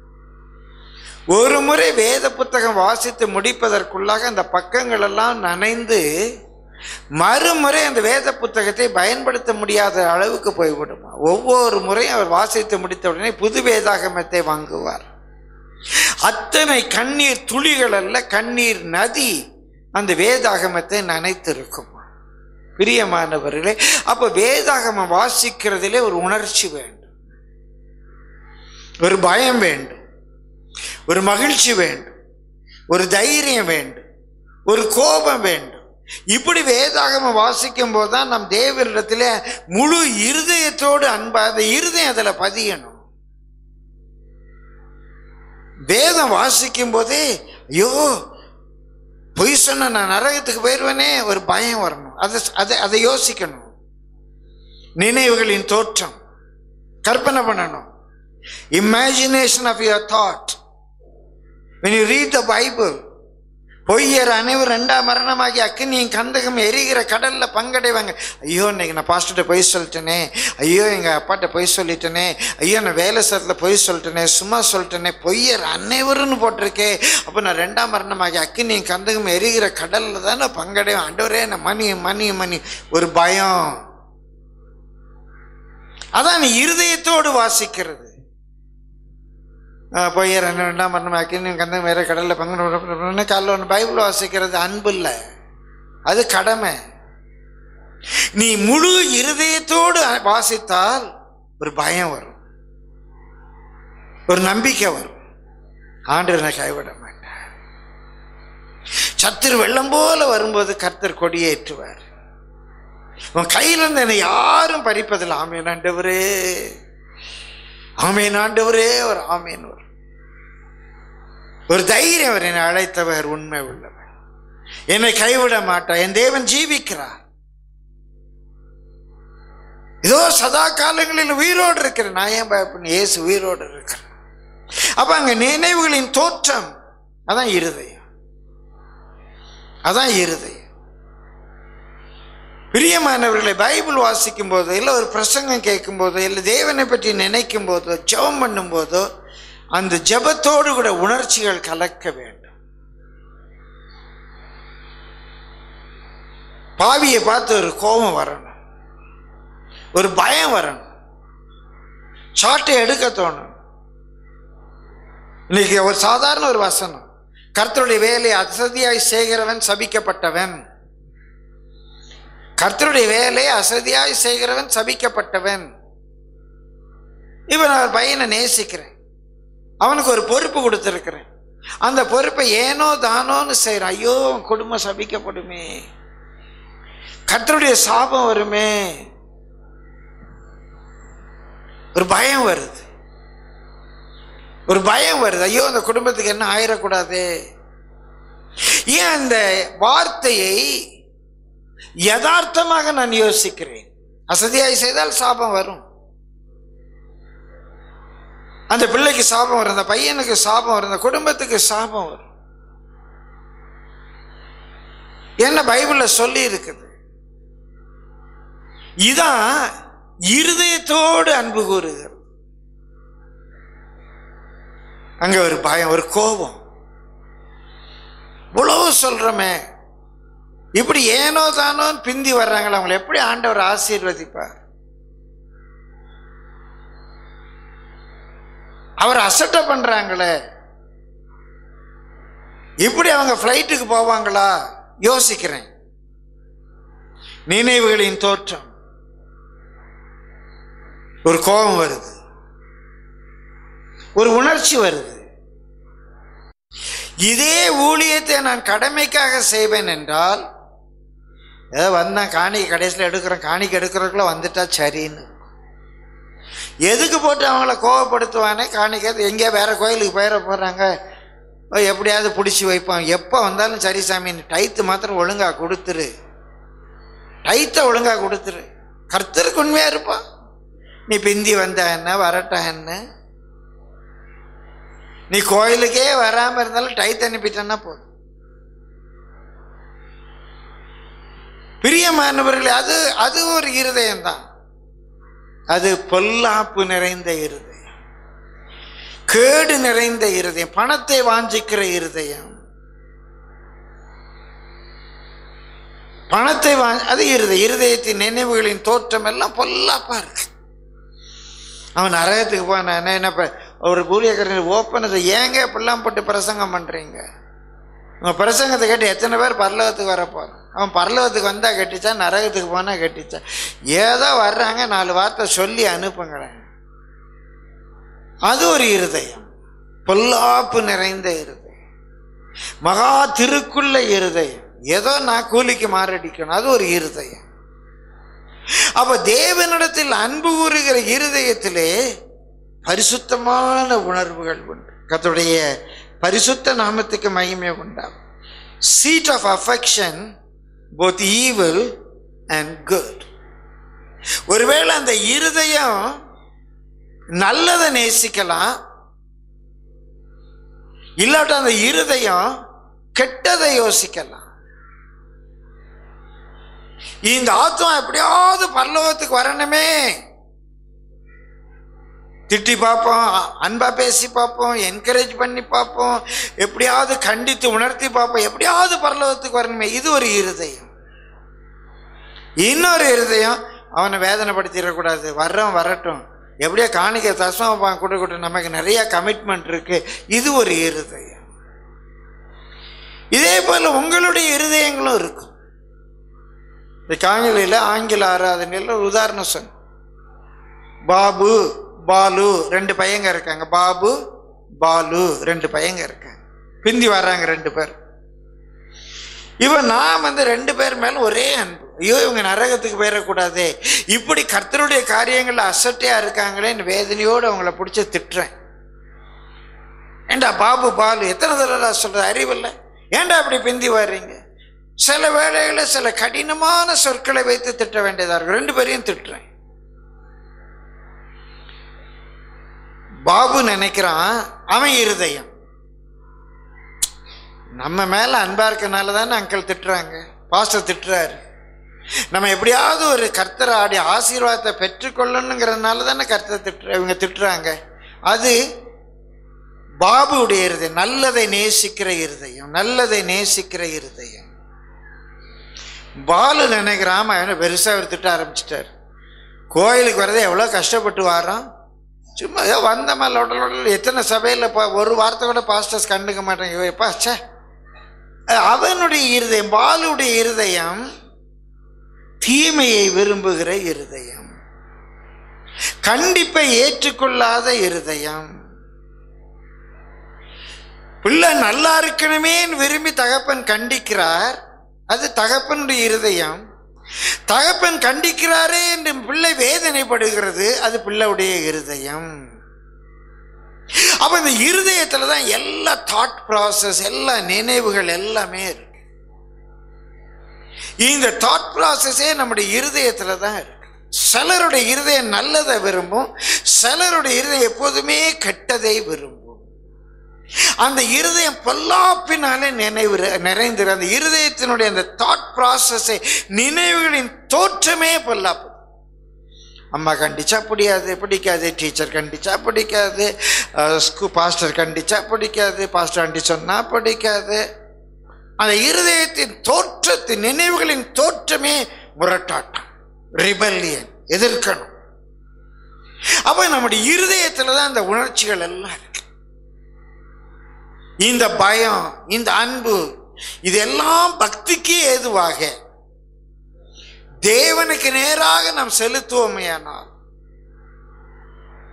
ஒரு முறை வேத புத்தகம் வாசித்து முடிப்பதற்குள்ளாக அந்த பக்கங்கள் எல்லாம் நனைந்து மறுமுறை அந்த வேத புத்தகத்தை பயன்படுத்த முடியாத அளவுக்கு போய்விடுமா ஒவ்வொரு முறையும் அவர் வாசித்து முடித்த உடனே புது வேதாகமத்தை வாங்குவார் அத்தனை கண்ணீர் துளிகள் அல்ல கண்ணீர் நதி அந்த வேதாகமத்தை நனைத்திருக்கும் பிரியமானவர்களே அப்ப வேதாகமம் வாசிக்கிறதிலே ஒரு உணர்ச்சி வேண்டும் ஒரு பயம் வேண்டும் ஒரு மகிழ்ச்சி வேண்டும் ஒரு தைரியம் வேண்டும் ஒரு கோபம் வேண்டும் இப்படி வேதாகமம் வாசிக்கும் போது தான் நம் தேவனிடத்துல முழு இருதயத்தோடு அன்பா அந்த இருதயம் அதுல பதியணும் வேதம் வாசிக்கும் போதே ஐயோ பொய் சொன்ன நான் நரகத்துக்கு போயிடுவேனே ஒரு பயம் வரணும் அதை அதை அதை யோசிக்கணும் நினைவுகளின் தோற்றம் கற்பனை பண்ணணும் imagination of your thought when you read the bible பொய்யர் அனைவரும் ரெண்டாம் மரணமாகி அக்கினியும் கந்தகம் எரிகிற கடல்ல பங்கடைவாங்க ஐயோ இன்னைக்கு நான் பாஸ்டர்கிட்ட பொய் சொல்லிட்டேனே ஐயோ எங்க அப்பாட்ட பொய் சொல்லிட்டேனே ஐயோ நான் வேலை சரத்துல பொய் சொல்லிட்டேனே சும்மா சொல்லிட்டேனே பொய்யர் அனைவரும்னு போட்டிருக்கே அப்போ நான் ரெண்டாம் மரணமாகி அக்கினியும் கந்தகம் எரிகிற கடல்ல தானே பங்கடைவேன் ஆண்டவரே நான் மணி மணி மணி ஒரு பயம் அதான் நீ இருதயத்தோடு வாசிக்கிறது போய் ரெண்டு ரெண்டாம் மரணம் ஆக்கின்னு கந்தம் வேற கடலில் பங்கு காலைல ஒன்று பைபிள் வாசிக்கிறது அன்பு இல்லை அது கடமை நீ முழு இருதயத்தோடு வாசித்தால் ஒரு பயம் வரும் ஒரு நம்பிக்கை வரும் ஆண்டு என்னை கைவிட மாட்டார் சத்துரு வெள்ளம் போல வரும்போது கர்த்தர் கொடியேற்றுவார் உன் கையில இருந்து என்னை யாரும் பறிப்பதில்லை ஆமேன் ஆண்டவரே ஆமேன் ஆண்டவரே ஒரு ஆமேன் ஒரு ஒரு தைரியம் அவர் என்னை அழைத்தவர் உண்மை உள்ளவர் என்னை கைவிட மாட்டார் என் தேவன் ஜீவிக்கிறார் ஏதோ சதா காலங்களில் உயிரோடு இருக்கிறேன் நான் ஏன் பயப்படணும் இயேசு உயிரோடு இருக்கிறேன் அப்ப அங்க நினைவுகளின் தோற்றம் அதான் இருதயம் அதான் இருதயம் பிரியமானவர்களை பைபிள் வாசிக்கும் போதோ இல்லை ஒரு பிரசங்கம் கேட்கும் போதோ இல்லை தேவனை பற்றி நினைக்கும் போதோ ஜெபம் பண்ணும் போதோ அந்த ஜெபத்தோடு கூட உணர்ச்சிகள் கலக்க வேண்டும் பாவியை பார்த்து ஒரு கோபம் வரணும் ஒரு பயம் வரணும் சாட்டை எடுக்க தோணும் இன்னைக்கு ஒரு சாதாரண ஒரு வசனம் கர்த்தருடைய வேலையை அசதியாய் செய்கிறவன் சபிக்கப்பட்டவன் கர்த்தருடைய வேலையை அசதியாய் செய்கிறவன் சபிக்கப்பட்டவன் இவன் அவர் பையனை நேசிக்கிறேன் அவனுக்கு ஒரு பொறுப்பு கொடுத்துருக்கிறேன் அந்த பொறுப்பை ஏனோ தானோன்னு செய்கிறான் ஐயோ அவன் குடும்பம் சபிக்கப்படுமே கர்த்தருடைய சாபம் வருமே ஒரு பயம் வருது ஒரு பயம் வருது ஐயோ அந்த குடும்பத்துக்கு என்ன ஆயிடக்கூடாது ஏன் அந்த வார்த்தையை யதார்த்தமாக நான் யோசிக்கிறேன் அசதியாய் செய்தால் சாபம் வரும் அந்த பிள்ளைக்கு சாபம் வரும் அந்த பையனுக்கு சாபம் வரும் அந்த குடும்பத்துக்கு சாபம் வரும் என்ன பைபிள்ல சொல்லி இருக்குது இதான் இருதயத்தோடு அன்பு கூறுகிறது அங்க ஒரு பயம் ஒரு கோபம் இவ்வளவு சொல்றோமே இப்படி ஏனோ தானோ பிந்தி வர்றாங்களே அவங்களை எப்படி ஆண்டவர் ஆசீர்வதிப்பார் அவர் அசட்டை பண்றாங்களே இப்படி அவங்க ஃப்ளைட்டுக்கு போவாங்களா யோசிக்கிறேன் நினைவுகளின் தோற்றம் ஒரு கோபம் வருது ஒரு உணர்ச்சி வருது இதே ஊழியத்தை நான் கடமைக்காக செய்வேன் என்றால் ஏதோ வந்தேன் காணிக்கை கடைசியில் எடுக்கிறேன் காணிக்கை எடுக்கிறதுக்குள்ள வந்துட்டா சரின்னு எதுக்கு போட்டு அவங்கள கோவப்படுத்துவானே காணிக்கை எங்கேயா வேற கோயிலுக்கு போயிட போகிறாங்க எப்படியாவது பிடிச்சி வைப்பான் எப்போ வந்தாலும் சரி சாமி நீ டைத்து மாத்திரம் ஒழுங்கா கொடுத்துரு டைத்தை ஒழுங்கா கொடுத்துரு கர்த்தருக்கு உண்மையா இருப்பான் நீ பிந்தி வந்த என்ன வரட்டா என்ன நீ கோயிலுக்கே வராம இருந்தாலும் டைத் அனுப்பிட்டேன்னா போதும் பிரியமானவர்களே அது அது ஒரு இருதயம் தான் அது பொல்லாப்பு நிறைந்த இருதயம் கேடு நிறைந்த இருதயம் பணத்தை வாஞ்சிக்கிற இருதயம் பணத்தை வா அது இருதயம் இருதயத்தின் நினைவுகளின் தோற்றம் எல்லாம் பொல்லாப்பா இருக்கு அவன் நரகத்துக்கு போன என்ன இப்ப ஒரு ஊழியக்காரன் ஓப்பனது ஏங்க இப்படிலாம் போட்டு பிரசங்கம் பண்றீங்க உங்க பிரசங்கத்தை கேட்டு எத்தனை பேர் பரலோகத்துக்கு வர போறான் அவன் பரலோகத்துக்கு வந்தா கட்டிச்சா நரகத்துக்கு போனா கட்டிச்சா ஏதோ வர்றாங்க நாலு வார்த்தை சொல்லி அனுப்புங்களேன் அது ஒரு இருதயம் பொல்லாப்பு நிறைந்த இருதயம் மகா திருக்குள்ள இருதயம் ஏதோ நான் கூலிக்கு மாரடிக்கணும் அது ஒரு இருதயம் அப்ப தேவனிடத்தில் அன்பு கூறுகிற இருதயத்திலே பரிசுத்தமான உணர்வுகள் உண்டு கர்த்தருடைய பரிசுத்த நாமத்துக்கு மகிமை உண்டாகும் seat of affection both evil and good ஒருவேளை அந்த இருதயம் நல்லதை நேசிக்கலாம் இல்லாட்ட அந்த இருதயம் கெட்டதை யோசிக்கலாம் இந்த ஆத்மா எப்படியாவது பரலோகத்துக்கு வரணுமே திட்டி பார்ப்போம் அ- அன்பா பேசி பார்ப்போம் என்கரேஜ் பண்ணி பார்ப்போம் எப்படியாவது கண்டித்து உணர்த்தி பார்ப்போம் எப்படியாவது பரலோகத்துக்கு வரணுமே இது ஒரு இருதயம் இன்னொரு இருதயம் அவனை வேதனைப்படுத்திடக்கூடாது வர்றவன் வரட்டும் எப்படியோ காணிக்க தஸ்மா கொடுக்கட்டும் நமக்கு நிறைய கமிட்மெண்ட் இருக்கு இது ஒரு இருதயம் இதே போல உங்களுடைய இருதயங்களும் இருக்கும் இந்த காங்கிலையில் ஆங்கில ஆராதனையில் ஒரு உதாரணம் சொன்ன பாபு பாலு ரெண்டு பையங்க இருக்காங்க பாபு பாலு ரெண்டு பையங்க இருக்காங்க பிந்தி வர்றாங்க ரெண்டு பேர் இவன் நான் வந்து ரெண்டு பேர் மேல ஒரே அன்பு ஐயோ இவங்க நரகத்துக்கு போயிடக்கூடாது இப்படி கர்த்தருடைய காரியங்கள்ல அசட்டையா இருக்காங்களேன்னு வேதனையோடு அவங்கள பிடிச்சி திட்டுறேன் ஏண்டா பாபு பாலு எத்தனை தடவை சொல்ற அறிவில்லை ஏன்டா அப்படி பிந்தி வர்றீங்க சில வேளைகளில் சில கடினமான சொற்களை வைத்து திட்ட வேண்டியதா இருக்கும் ரெண்டு பேரையும் திட்டுறேன் பாபு நினைக்கிறான் அவன் இருதயம் நம்ம மேல அன்பா இருக்கனால தானே அங்கிள் திட்டுறாங்க பாஸ்டர் திட்டுறாரு நம்ம எப்படியாவது ஒரு கர்த்தரை ஆடி ஆசீர்வாதத்தை பெற்றுக்கொள்ளணுங்கிறதுனால தானே கர்த்தரை திட்டுற இவங்க திட்டுறாங்க அது பாபுடைய இருதயம் நல்லதை நேசிக்கிற இருதயம் நல்லதை நேசிக்கிற இருதயம் பாலு நினைக்கிறாம அவனை பெருசா அவர் திட்ட ஆரம்பிச்சிட்டார் கோயிலுக்கு வரதே எவ்வளோ கஷ்டப்பட்டு வாரான் சும்மா ஏதோ வந்தமா லொடல் லொடல் எத்தனை சபையில் இப்போ ஒரு வார்த்தை கூட பாஸ்டர்ஸ் கண்டுக்க மாட்டாங்க எப்பா ச்சே அவனுடைய இருதயம் பாலுடைய இருதயம் தீமையை விரும்புகிற இருதயம் கண்டிப்பை ஏற்றுக்கொள்ளாத இருதயம் பிள்ளை நல்லா இருக்கணுமேன்னு விரும்பி தகப்பன் கண்டிக்கிறார் அது தகப்பனுடைய இருதயம் தகப்பன் கண்டிக்கிறாரே என்று பிள்ளை வேதனைப்படுகிறது அது பிள்ளையுடைய இருதயம் அப்ப இந்த இருதயத்துல தான் எல்லா தாட் ப்ராசஸ் எல்லா நினைவுகள் எல்லாமே இருக்கு இந்த தாட் ப்ராசஸே நம்முடைய இருதயத்துல தான் இருக்கு சிலருடைய இருதயம் நல்லதை விரும்பும் சிலருடைய இருதயம் எப்போதுமே கெட்டதை விரும்பும் அந்த இருதயம் பொல்லாப்பினாலே நினைவு நிறைந்திரு அந்த இருதயத்தினுடைய அந்த தாட் ப்ராசஸை நினைவுகளின் தோற்றமே பொல்லாப்பு அம்மா கண்டிச்சா பிடிக்காது பிடிக்காது டீச்சர் கண்டிச்சா பிடிக்காது ஸ்கூ பாஸ்டர் கண்டிச்சா பிடிக்காது பாஸ்டர் ஆண்டி சொன்னா பிடிக்காது அந்த இருதயத்தின் தோற்றத்தின் நினைவுகளின் தோற்றமே முரட்டாட்டம் ரிபல்லியன் எதிர்க்கணும் அப்ப நம்முடைய இருதயத்துல தான் அந்த உணர்ச்சிகள் எல்லாம் இருக்கு இந்த பயம் இந்த அன்பு இதெல்லாம் பக்திக்கு ஏதுவாக தேவனுக்கு நேராக நாம் செலுத்துவோமையானால்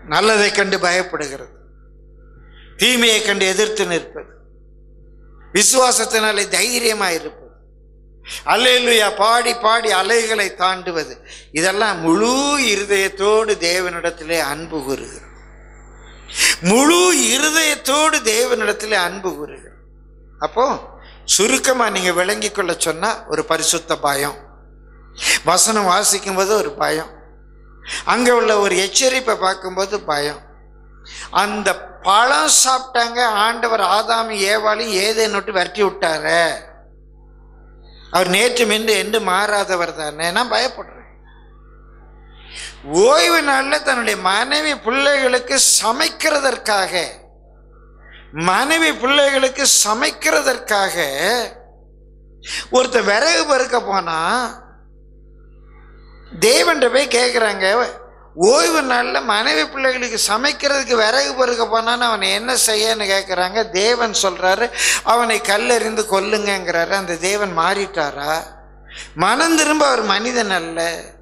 நல்லதை கண்டு பயப்படுகிறது தீமையை கண்டு எதிர்த்து நிற்பது விசுவாசத்தினாலே தைரியமாக இருப்பது அல்லேலுயா பாடி பாடி அலைகளை தாண்டுவது இதெல்லாம் முழு இருதயத்தோடு தேவனிடத்திலே அன்பு கூறுகிறது முழு இருதயத்தோடு தேவனிடத்திலே அன்பு கூறுகிறது அப்போ சுருக்கமா நீங்க விளங்கிக் கொள்ள சொன்னா ஒரு பரிசுத்த பயம் வசனம் வாசிக்கும் போது ஒரு பயம் அங்க உள்ள ஒரு எச்சரிப்பை பார்க்கும்போது பயம் அந்த பழம் சாப்பிட்டாங்க ஆண்டவர் ஆதாமி ஏவாளி ஏதே நொட்டு விரட்டி விட்டாரு அவர் நேற்று மின்று என்று மாறாதவர் தானே நான் பயப்படுறேன் ஓய்வு நாளில் தன்னுடைய மனைவி பிள்ளைகளுக்கு சமைக்கிறதற்காக மனைவி பிள்ளைகளுக்கு சமைக்கிறதற்காக ஒருத்தர் விறகு பறுக்க போனா தேவன்கிட்ட போய் கேட்குறாங்க ஓய்வு நாளில் மனைவி பிள்ளைகளுக்கு சமைக்கிறதுக்கு விறகு பறுக்க போனான்னு அவனை என்ன செய்யன்னு கேட்குறாங்க தேவன் சொல்றாரு அவனை கல்லெறிந்து கொல்லுங்கங்கிறாரு அந்த தேவன் மாறிட்டாரா மனம் திரும்ப அவர் மனிதன் அல்ல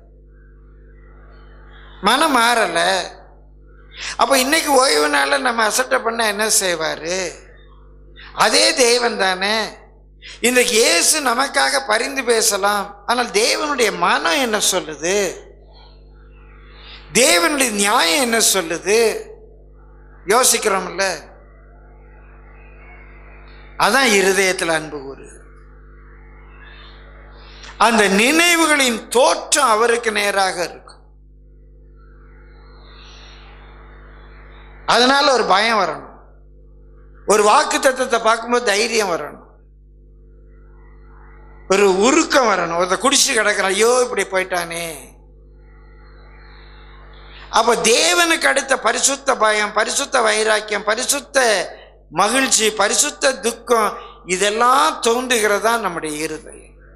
மனம் மாறல அப்போ இன்னைக்கு ஓய்வு நாளில் நம்ம அசட்டை பண்ண என்ன செய்வாரு அதே தேவன் தானே இன்றைக்கு இயேசு நமக்காக பரிந்து பேசலாம் ஆனால் தேவனுடைய மனம் என்ன சொல்லுது தேவனுடைய நியாயம் என்ன சொல்லுது யோசிக்கிறோம்ல அதான் இருதயத்தில் அன்பு கூறு அந்த நினைவுகளின் தோற்றம் அவருக்கு நேராக இருக்கும் அதனால ஒரு பயம் வரணும் ஒரு வாக்கு தத்துவத்தை பார்க்கும்போது தைரியம் வரணும் ஒரு உருக்கம் வரணும் ஒருத்த குடிச்சு கிடக்கிறான் ஐயோ இப்படி போயிட்டானே அப்ப தேவனுக்கு அடுத்த பரிசுத்த பயம் பரிசுத்த வைராக்கியம் பரிசுத்த மகிழ்ச்சி பரிசுத்த துக்கம் இதெல்லாம் தோன்றுகிறதா நம்முடைய இருதயம்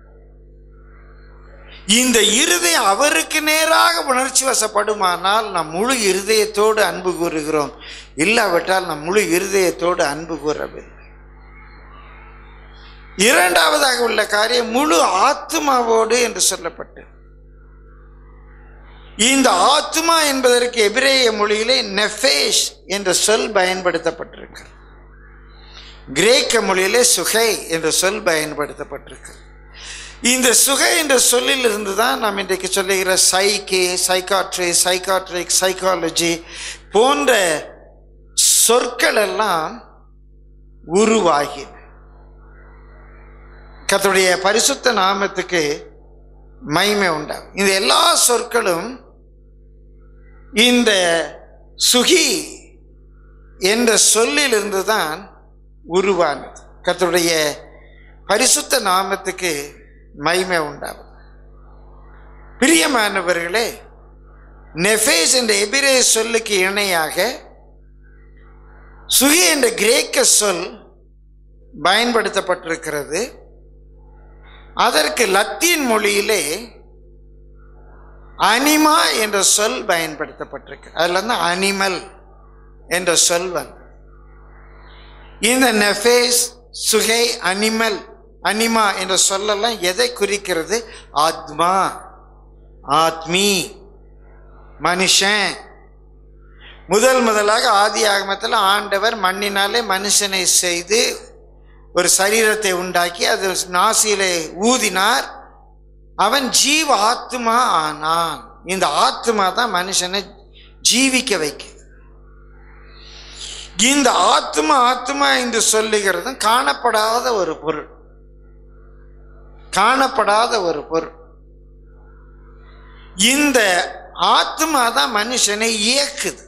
இந்த இருதயம் அவருக்கு நேராக உணர்ச்சி வசப்படுமானால் நாம் முழு இருதயத்தோடு அன்பு கூறுகிறோம் இல்லாவிட்டால் நாம் முழு இருதயத்தோடு அன்பு கூறவில்லை இரண்டாவதாக உள்ள காரியம் முழு ஆத்மாவோடு என்று சொல்லப்பட்டு இந்த ஆத்மா என்பதற்கு எபிரேய மொழியிலே நெஃபேஷ் என்ற சொல் பயன்படுத்தப்பட்டிருக்கு கிரேக்க மொழியிலே சுகை என்ற சொல் பயன்படுத்தப்பட்டிருக்கு இந்த சுகை என்ற சொல்லில் இருந்து தான் நாம் இன்றைக்கு சொல்லுகிற சைக்கே சைக்காட்ரி சைக்காட்ரிக் சைக்காலஜி போன்ற சொற்கள் எல்லாம் உருவாகின கர்த்தருடைய பரிசுத்த நாமத்துக்கு மகிமை உண்டாகும் இந்த எல்லா சொற்களும் இந்த சுகி என்ற சொல்லிலிருந்து தான் உருவானது கர்த்தருடைய பரிசுத்த நாமத்துக்கு மகிமை உண்டாகும் பிரியமானவர்களே நெஃபேஸ் என்ற எபிரே சொல்லுக்கு இணையாக சுகி என்ற கிரேக்க சொல் பயன்படுத்தப்பட்டிருக்கிறது அதற்கு லத்தீன் மொழியிலே அனிமா என்ற சொல் பயன்படுத்தப்பட்டிருக்கு அதுல இருந்து அனிமல் என்ற சொல் வந்து இந்த நெஃபேஸ் சுகை அனிமல் அனிமா என்ற சொல்லெல்லாம் எதை குறிக்கிறது ஆத்மா ஆத்மி மனுஷன் முதல் முதலாக ஆதி ஆகமத்தில் ஆண்டவர் மண்ணினாலே மனுஷனை செய்து ஒரு சரீரத்தை உண்டாக்கி அது நாசியிலே ஊதினார் அவன் ஜீவ ஆத்மா ஆனான் இந்த ஆத்மா தான் மனுஷனை ஜீவிக்க வைக்குது இந்த ஆத்மா ஆத்மா என்று சொல்லுகிறது காணப்படாத ஒரு பொருள் காணப்படாத ஒரு பொருள் இந்த ஆத்மா தான் மனுஷனை இயக்குது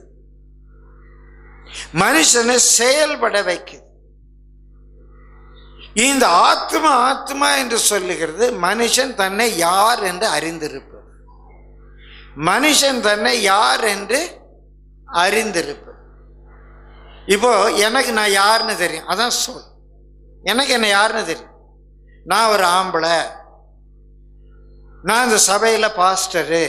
மனுஷனை செயல்பட வைக்குது இந்த ஆத்மா ஆத்மா என்று சொல்லுகிறது மனுஷன் தன்னை யார் என்று அறிந்திருப்பது மனுஷன் தன்னை யார் என்று அறிந்திருப்பது இப்போ எனக்கு நான் யாருன்னு தெரியும் அதான் சொல் எனக்கு என்ன யாருன்னு தெரியும் நான் ஒரு ஆம்பளை நான் இந்த சபையில் பாஸ்டரு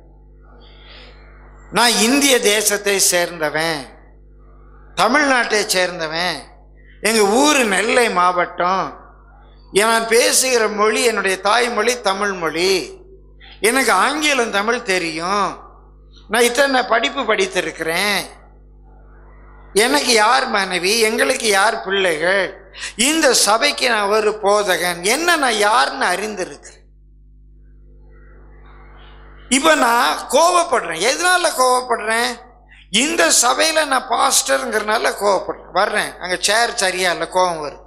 நான் இந்திய தேசத்தை சேர்ந்தவன் தமிழ்நாட்டை சேர்ந்தவன் எங்கள் ஊர் நெல்லை மாவட்டம் நான் பேசுகிற மொழி என்னுடைய தாய்மொழி தமிழ் மொழி எனக்கு ஆங்கிலம் தமிழ் தெரியும் நான் இத்தனை படிப்பு படித்திருக்கிறேன் எனக்கு யார் மனைவி எங்களுக்கு யார் பிள்ளைகள் இந்த சபைக்கு நான் ஒரு போதகன் என்ன நான் யாருன்னு அறிந்திருக்கிறேன் இப்ப நான் கோவப்படுறேன் எதனால கோவப்படுறேன் இந்த சபையில நான் பாஸ்டருங்கிறனால கோவப்படுறேன் வர்றேன் அங்க சேர் சரியா இல்லை கோவம் வருது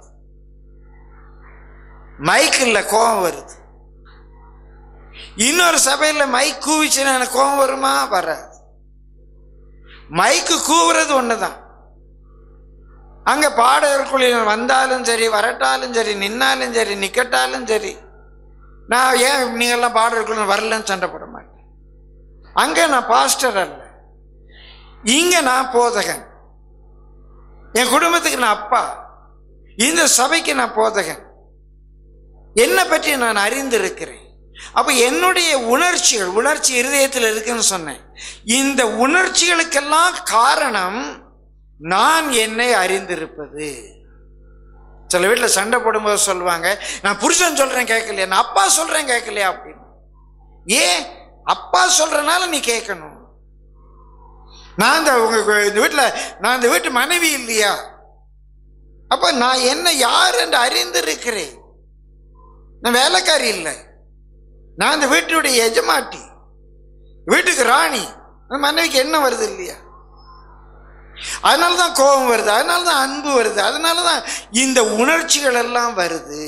மைக் இல்லை கோவம் வருது இன்னொரு சபையில மைக் கூவிச்சுன்னா எனக்கு கோவம் வருமா வராது மைக்கு கூவுறது ஒண்ணுதான் அங்க பாடகர்குழியினர் வந்தாலும் சரி வரட்டாலும் சரி நின்னாலும் சரி நிக்கட்டாலும் சரி நான் ஏன் நீங்கெல்லாம் பாடகர்குள்ள வரலன்னு சண்டை போட மாட்டேன் அங்க நான் பாஸ்டர் அல்ல இங்க நான் போதகன் என் குடும்பத்துக்கு நான் அப்பா இந்த சபைக்கு நான் போதகன் என்னை பற்றி நான் அறிந்திருக்கிறேன் அப்ப என்னுடைய உணர்ச்சிகள் உணர்ச்சி இருதயத்தில் இருக்குன்னு சொன்னேன் இந்த உணர்ச்சிகளுக்கெல்லாம் காரணம் நான் என்னை அறிந்திருப்பது சில வீட்டில் சண்டை போடும்போது சொல்லுவாங்க நான் புருஷன் சொல்றேன் கேட்கலையா நான் அப்பா சொல்றேன் கேட்கலையா அப்படின்னு ஏன் அப்பா சொல்றனால நீ கேட்கணும் நான் இந்த உங்க இந்த வீட்டில் நான் இந்த வீட்டு மனைவி இல்லையா அப்ப நான் என்ன யார் என்று அறிந்திருக்கிறேன் நான் வேலைக்காரி இல்லை நான் இந்த வீட்டுடைய எஜமாட்டி வீட்டுக்கு ராணி அந்த மனைவிக்கு என்ன வருது இல்லையா அதனால தான் கோபம் வருது அதனால தான் அன்பு வருது அதனால தான் இந்த உணர்ச்சிகள் எல்லாம் வருது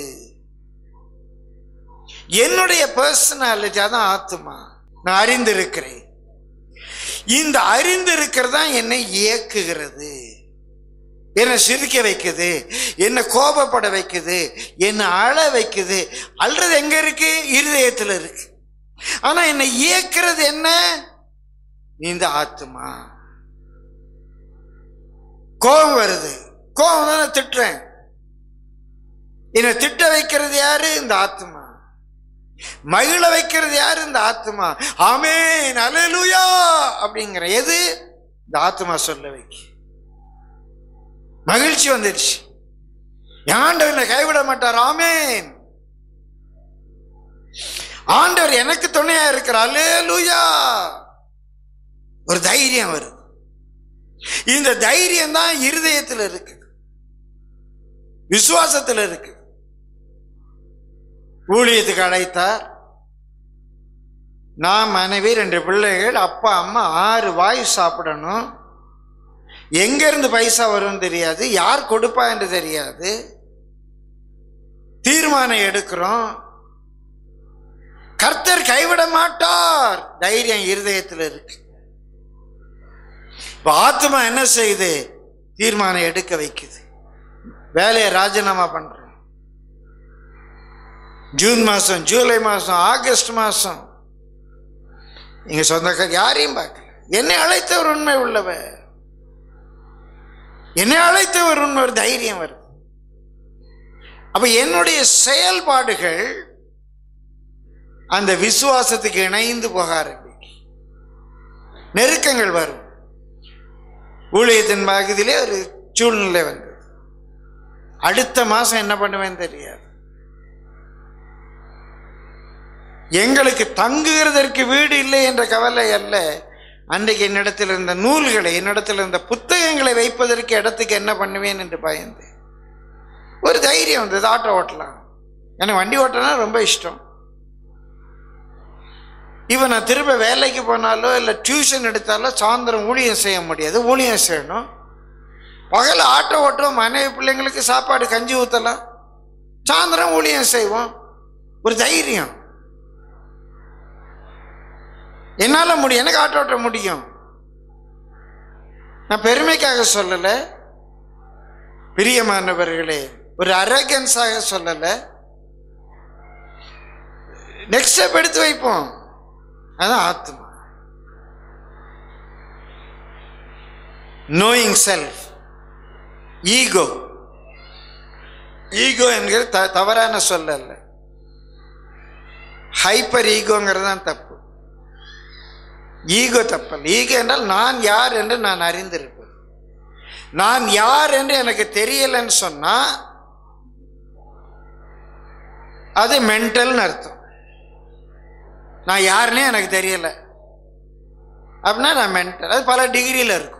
என்னுடைய பர்சனாலிட்டி அதான் ஆத்துமா நான் அறிந்திருக்கிறேன் இந்த அறிந்திருக்கிறது தான் என்னை இயக்குகிறது என்னை சிரிக்க வைக்குது என்னை கோபப்பட வைக்குது என்னை அழ வைக்குது அழுறது எங்க இருக்கு இருதயத்தில் இருக்கு ஆனா என்னை இயக்கிறது என்ன இந்த ஆத்துமா கோபம் வருது கோபம் தான் நான் திட்டுறேன் என்னை திட்ட வைக்கிறது யாரு இந்த ஆத்மா மகிழ வைக்கிறது யாரு இந்த ஆத்மா ஆமே அலலுயா அப்படிங்கிற எது இந்த ஆத்மா சொல்ல வைக்க மகிழ்ச்சி வந்துடுச்சு ஆண்டவர் என்னை கைவிட மாட்டார் ஆமேன் ஆண்டவர் எனக்கு துணையா இருக்கிறார் அலேலுயா ஒரு தைரியம் வருது இந்த தைரியம் தான் இருதயத்தில் இருக்கு விசுவாசத்தில் இருக்கு ஊழியத்துக்கு அழைத்தார் நான் மனைவி ரெண்டு பிள்ளைகள் அப்பா அம்மா ஆறு வாய் சாப்பிடணும் எங்க இருந்து பைசா வரும் தெரியாது யார் கொடுப்பா என்று தெரியாது தீர்மானம் எடுக்கிறோம் கர்த்தர் கைவிட மாட்டார் தைரியம் இருதயத்தில் இருக்கு இப்ப ஆத்மா என்ன செய்யுது தீர்மானம் எடுக்க வைக்குது வேலையை ராஜினாமா பண்றோம் ஜூன் மாசம் ஜூலை மாசம் ஆகஸ்ட் மாசம் எங்க சொந்தக்கார் யாரையும் பார்க்கல என்னை அழைத்தவர் உண்மை உள்ளவர் என்னை அழைத்தவர் உண்மை ஒரு தைரியம் வருது அப்ப என்னுடைய செயல்பாடுகள் அந்த விசுவாசத்துக்கு இணைந்து போக ஆரம்பிக்கும் நெருக்கங்கள் வரும் ஊழியத்தின் பகுதியிலே ஒரு சூழ்நிலை வந்தது அடுத்த மாசம் என்ன பண்ணுவேன்னு தெரியாது எங்களுக்கு தங்குகிறதற்கு வீடு இல்லை என்ற கவலை அல்ல அன்றைக்கு என்னிடத்தில் இருந்த நூல்களை என்னிடத்தில் இருந்த புத்தகங்களை வைப்பதற்கு இடத்துக்கு என்ன பண்ணுவேன் என்று பயந்து ஒரு தைரியம் வந்தது ஆட்டோ ஓட்டலாம் எனக்கு வண்டி ஓட்டனா ரொம்ப இஷ்டம் இப்போ நான் திரும்ப வேலைக்கு போனாலோ இல்லை டியூஷன் எடுத்தாலோ சாயந்தரம் ஊழியம் செய்ய முடியாது ஊழியம் செய்யணும் பகல் ஆட்டோ ஓட்டுவோம் மனைவி பிள்ளைங்களுக்கு சாப்பாடு கஞ்சி ஊற்றலாம் சாயந்தரம் ஊழியம் செய்வோம் ஒரு தைரியம் என்னால் முடியும் எனக்கு ஆட்டோ ஓட்ட முடியும் நான் பெருமைக்காக சொல்லலை பிரியமானவர்களே ஒரு அரகன்ஸாக சொல்லலை நெக்ஸ்ட் ஸ்டெப் எடுத்து வைப்போம் அதான் ஆத்மா நோயிங் செல்ஃப் ஈகோ ஈகோ என்கிறது த தவறான சொல்லல்ல ஹைப்பர் ஈகோங்கிறது தான் தப்பு ஈகோ தப்பல் ஈகோ என்றால் நான் யார் என்று நான் அறிந்திருப்பேன் நான் யார் என்று எனக்கு தெரியலன்னு சொன்னா அது மென்டல்னு அர்த்தம் நான் யாருன்னே எனக்கு தெரியல அப்படின்னா நான் மென்டல் அது பல டிகிரியில் இருக்கும்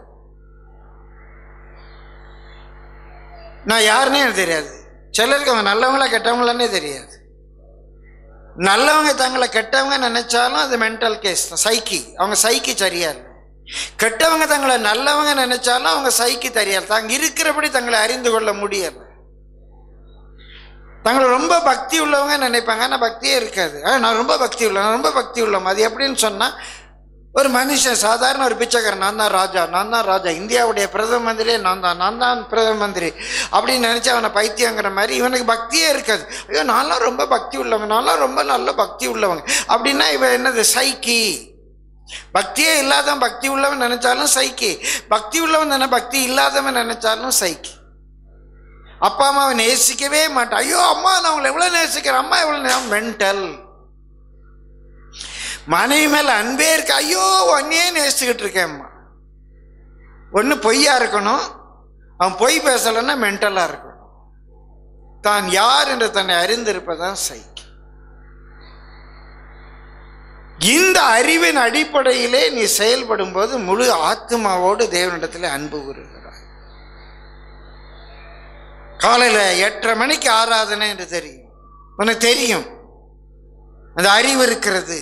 நான் யாருன்னே எனக்கு தெரியாது சிலருக்கு அவங்க நல்லவங்களா கெட்டவங்களான்னே தெரியாது நல்லவங்க தங்களை கெட்டவங்க நினைச்சாலும் அது மென்டல் கேஸ் தான் சைக்கி அவங்க சைக்கி சரியா இல்லை கெட்டவங்க தங்களை நல்லவங்க நினைச்சாலும் அவங்க சைக்கி தெரியாது தாங்க இருக்கிறபடி தங்களை அறிந்து கொள்ள முடியல தங்களை ரொம்ப பக்தி உள்ளவங்க நினைப்பாங்க ஆனால் பக்தியே இருக்காது ஆ நான் ரொம்ப பக்தி உள்ள நான் ரொம்ப பக்தி உள்ளவன் அது எப்படின்னு சொன்னால் ஒரு மனுஷன் சாதாரண ஒரு பிச்சைக்காரன் நான் தான் ராஜா நான் தான் ராஜா இந்தியாவுடைய பிரதம மந்திரியே நான் தான் நான் தான் பிரதம மந்திரி அப்படின்னு நினச்சி அவனை பைத்தியங்கிற மாதிரி இவனுக்கு பக்தியே இருக்காது ஐயோ நான்லாம் ரொம்ப பக்தி உள்ளவங்க நான்லாம் ரொம்ப நல்ல பக்தி உள்ளவங்க அப்படின்னா இவன் என்னது சைக்கி பக்தியே இல்லாதவன் பக்தி உள்ளவன் நினைச்சாலும் சைக்கி பக்தி உள்ளவன் தானே பக்தி இல்லாதவன் நினைச்சாலும் சைக்கி அப்பா அம்மாவை நேசிக்கவே மாட்டான் ஐயோ அம்மா நான் உங்களை எவ்வளோ நேசிக்கிறேன் அம்மா எவ்வளோ மென்டல் மனைவி மேல அன்பே இருக்கு ஐயோ ஒன்னே நேசிச்சுக்கிட்டு இருக்கேன்மா ஒன்று பொய்யா இருக்கணும் அவன் பொய் பேசலைன்னா மென்டலாக இருக்கணும் தான் யார் என்று தன்னை அறிந்திருப்பதான் சைக்கி இந்த அறிவின் அடிப்படையிலே நீ செயல்படும் போது முழு ஆத்மாவோடு தேவனிடத்தில் அன்பு கூறுகிறாய் காலையில எட்டரை மணிக்கு ஆராதனை என்று தெரியும் உனக்கு தெரியும் அந்த அறிவு இருக்கிறது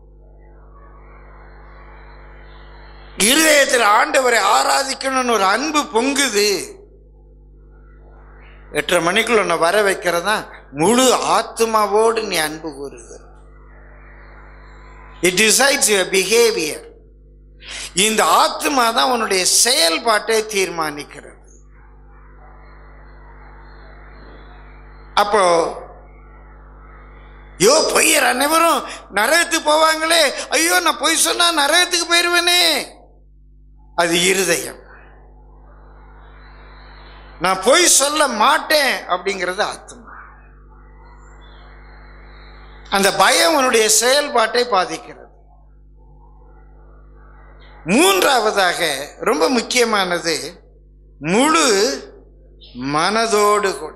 இருதயத்தில் ஆண்டவரை ஆராதிக்கணும்னு ஒரு அன்பு பொங்குது எட்டரை மணிக்குள்ள உன்னை வர வைக்கிறதா முழு ஆத்மாவோடு நீ அன்பு கூறுகிற இட் டிசைட்ஸ் யுவர் பிஹேவியர் இந்த ஆத்மா தான் உன்னுடைய செயல்பாட்டை தீர்மானிக்கிறது அப்போ ஐயோ பொய்யர் அனைவரும் நரகத்துக்கு போவாங்களே ஐயோ நான் பொய் சொன்னா நரகத்துக்கு போயிருவேனே அது இருதயம் நான் பொய் சொல்ல மாட்டேன் அப்படிங்கிறது ஆத்மா அந்த பயம் உன்னுடைய செயல்பாட்டை பாதிக்கிறது மூன்றாவதாக ரொம்ப முக்கியமானது முழு மனதோடு கூட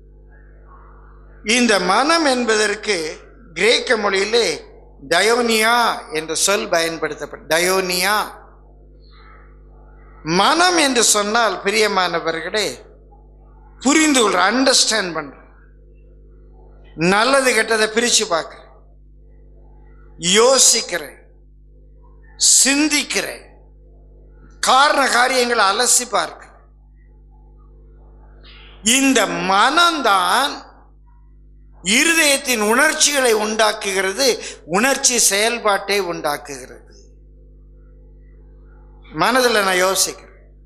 இந்த மனம் என்பதற்கு கிரேக்க மொழியிலே டயோனியா என்ற சொல் பயன்படுத்தப்படும் டயோனியா மனம் என்று சொன்னால் பிரியமானவர்களே புரிந்து கொள்ற அண்டர்ஸ்டாண்ட் பண்ற நல்லது கெட்டதை பிரிச்சு பார்க்கிறேன் யோசிக்கிறேன் சிந்திக்கிறேன் காரண காரியங்களை அலசி பார்க்கிறேன் இந்த மனம்தான் இருதயத்தின் உணர்ச்சிகளை உண்டாக்குகிறது உணர்ச்சி செயல்பாட்டை உண்டாக்குகிறது மனதில் நான் யோசிக்கிறேன்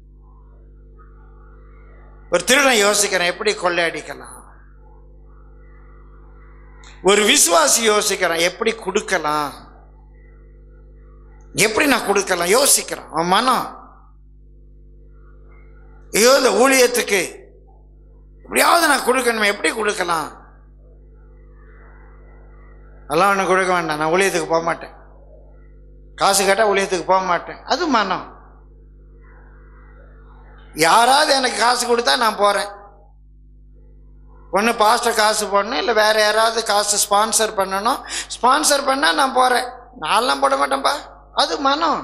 ஒரு திருடன் யோசிக்கிறேன் எப்படி கொள்ளையடிக்கலாம் ஒரு விசுவாசி யோசிக்கிறான் எப்படி கொடுக்கலாம் எப்படி நான் கொடுக்கலாம் யோசிக்கிறான் அவன் மனம் ஐயோ இந்த ஊழியத்துக்கு எப்படியாவது நான் கொடுக்கணுமே எப்படி கொடுக்கலாம் அதெல்லாம் ஒன்றும் கொடுக்க வேண்டாம் நான் ஊழியத்துக்கு போக மாட்டேன் காசு கேட்டால் ஊழியத்துக்கு போக மாட்டேன் அது மனம் யாராவது எனக்கு காசு கொடுத்தா நான் போகிறேன் ஒன்று பாஸ்டர் காசு போடணும் இல்லை வேற யாராவது காசு ஸ்பான்சர் பண்ணணும் ஸ்பான்சர் பண்ணால் நான் போகிறேன் நான்லாம் போட மாட்டேன்ப்பா அது மனம்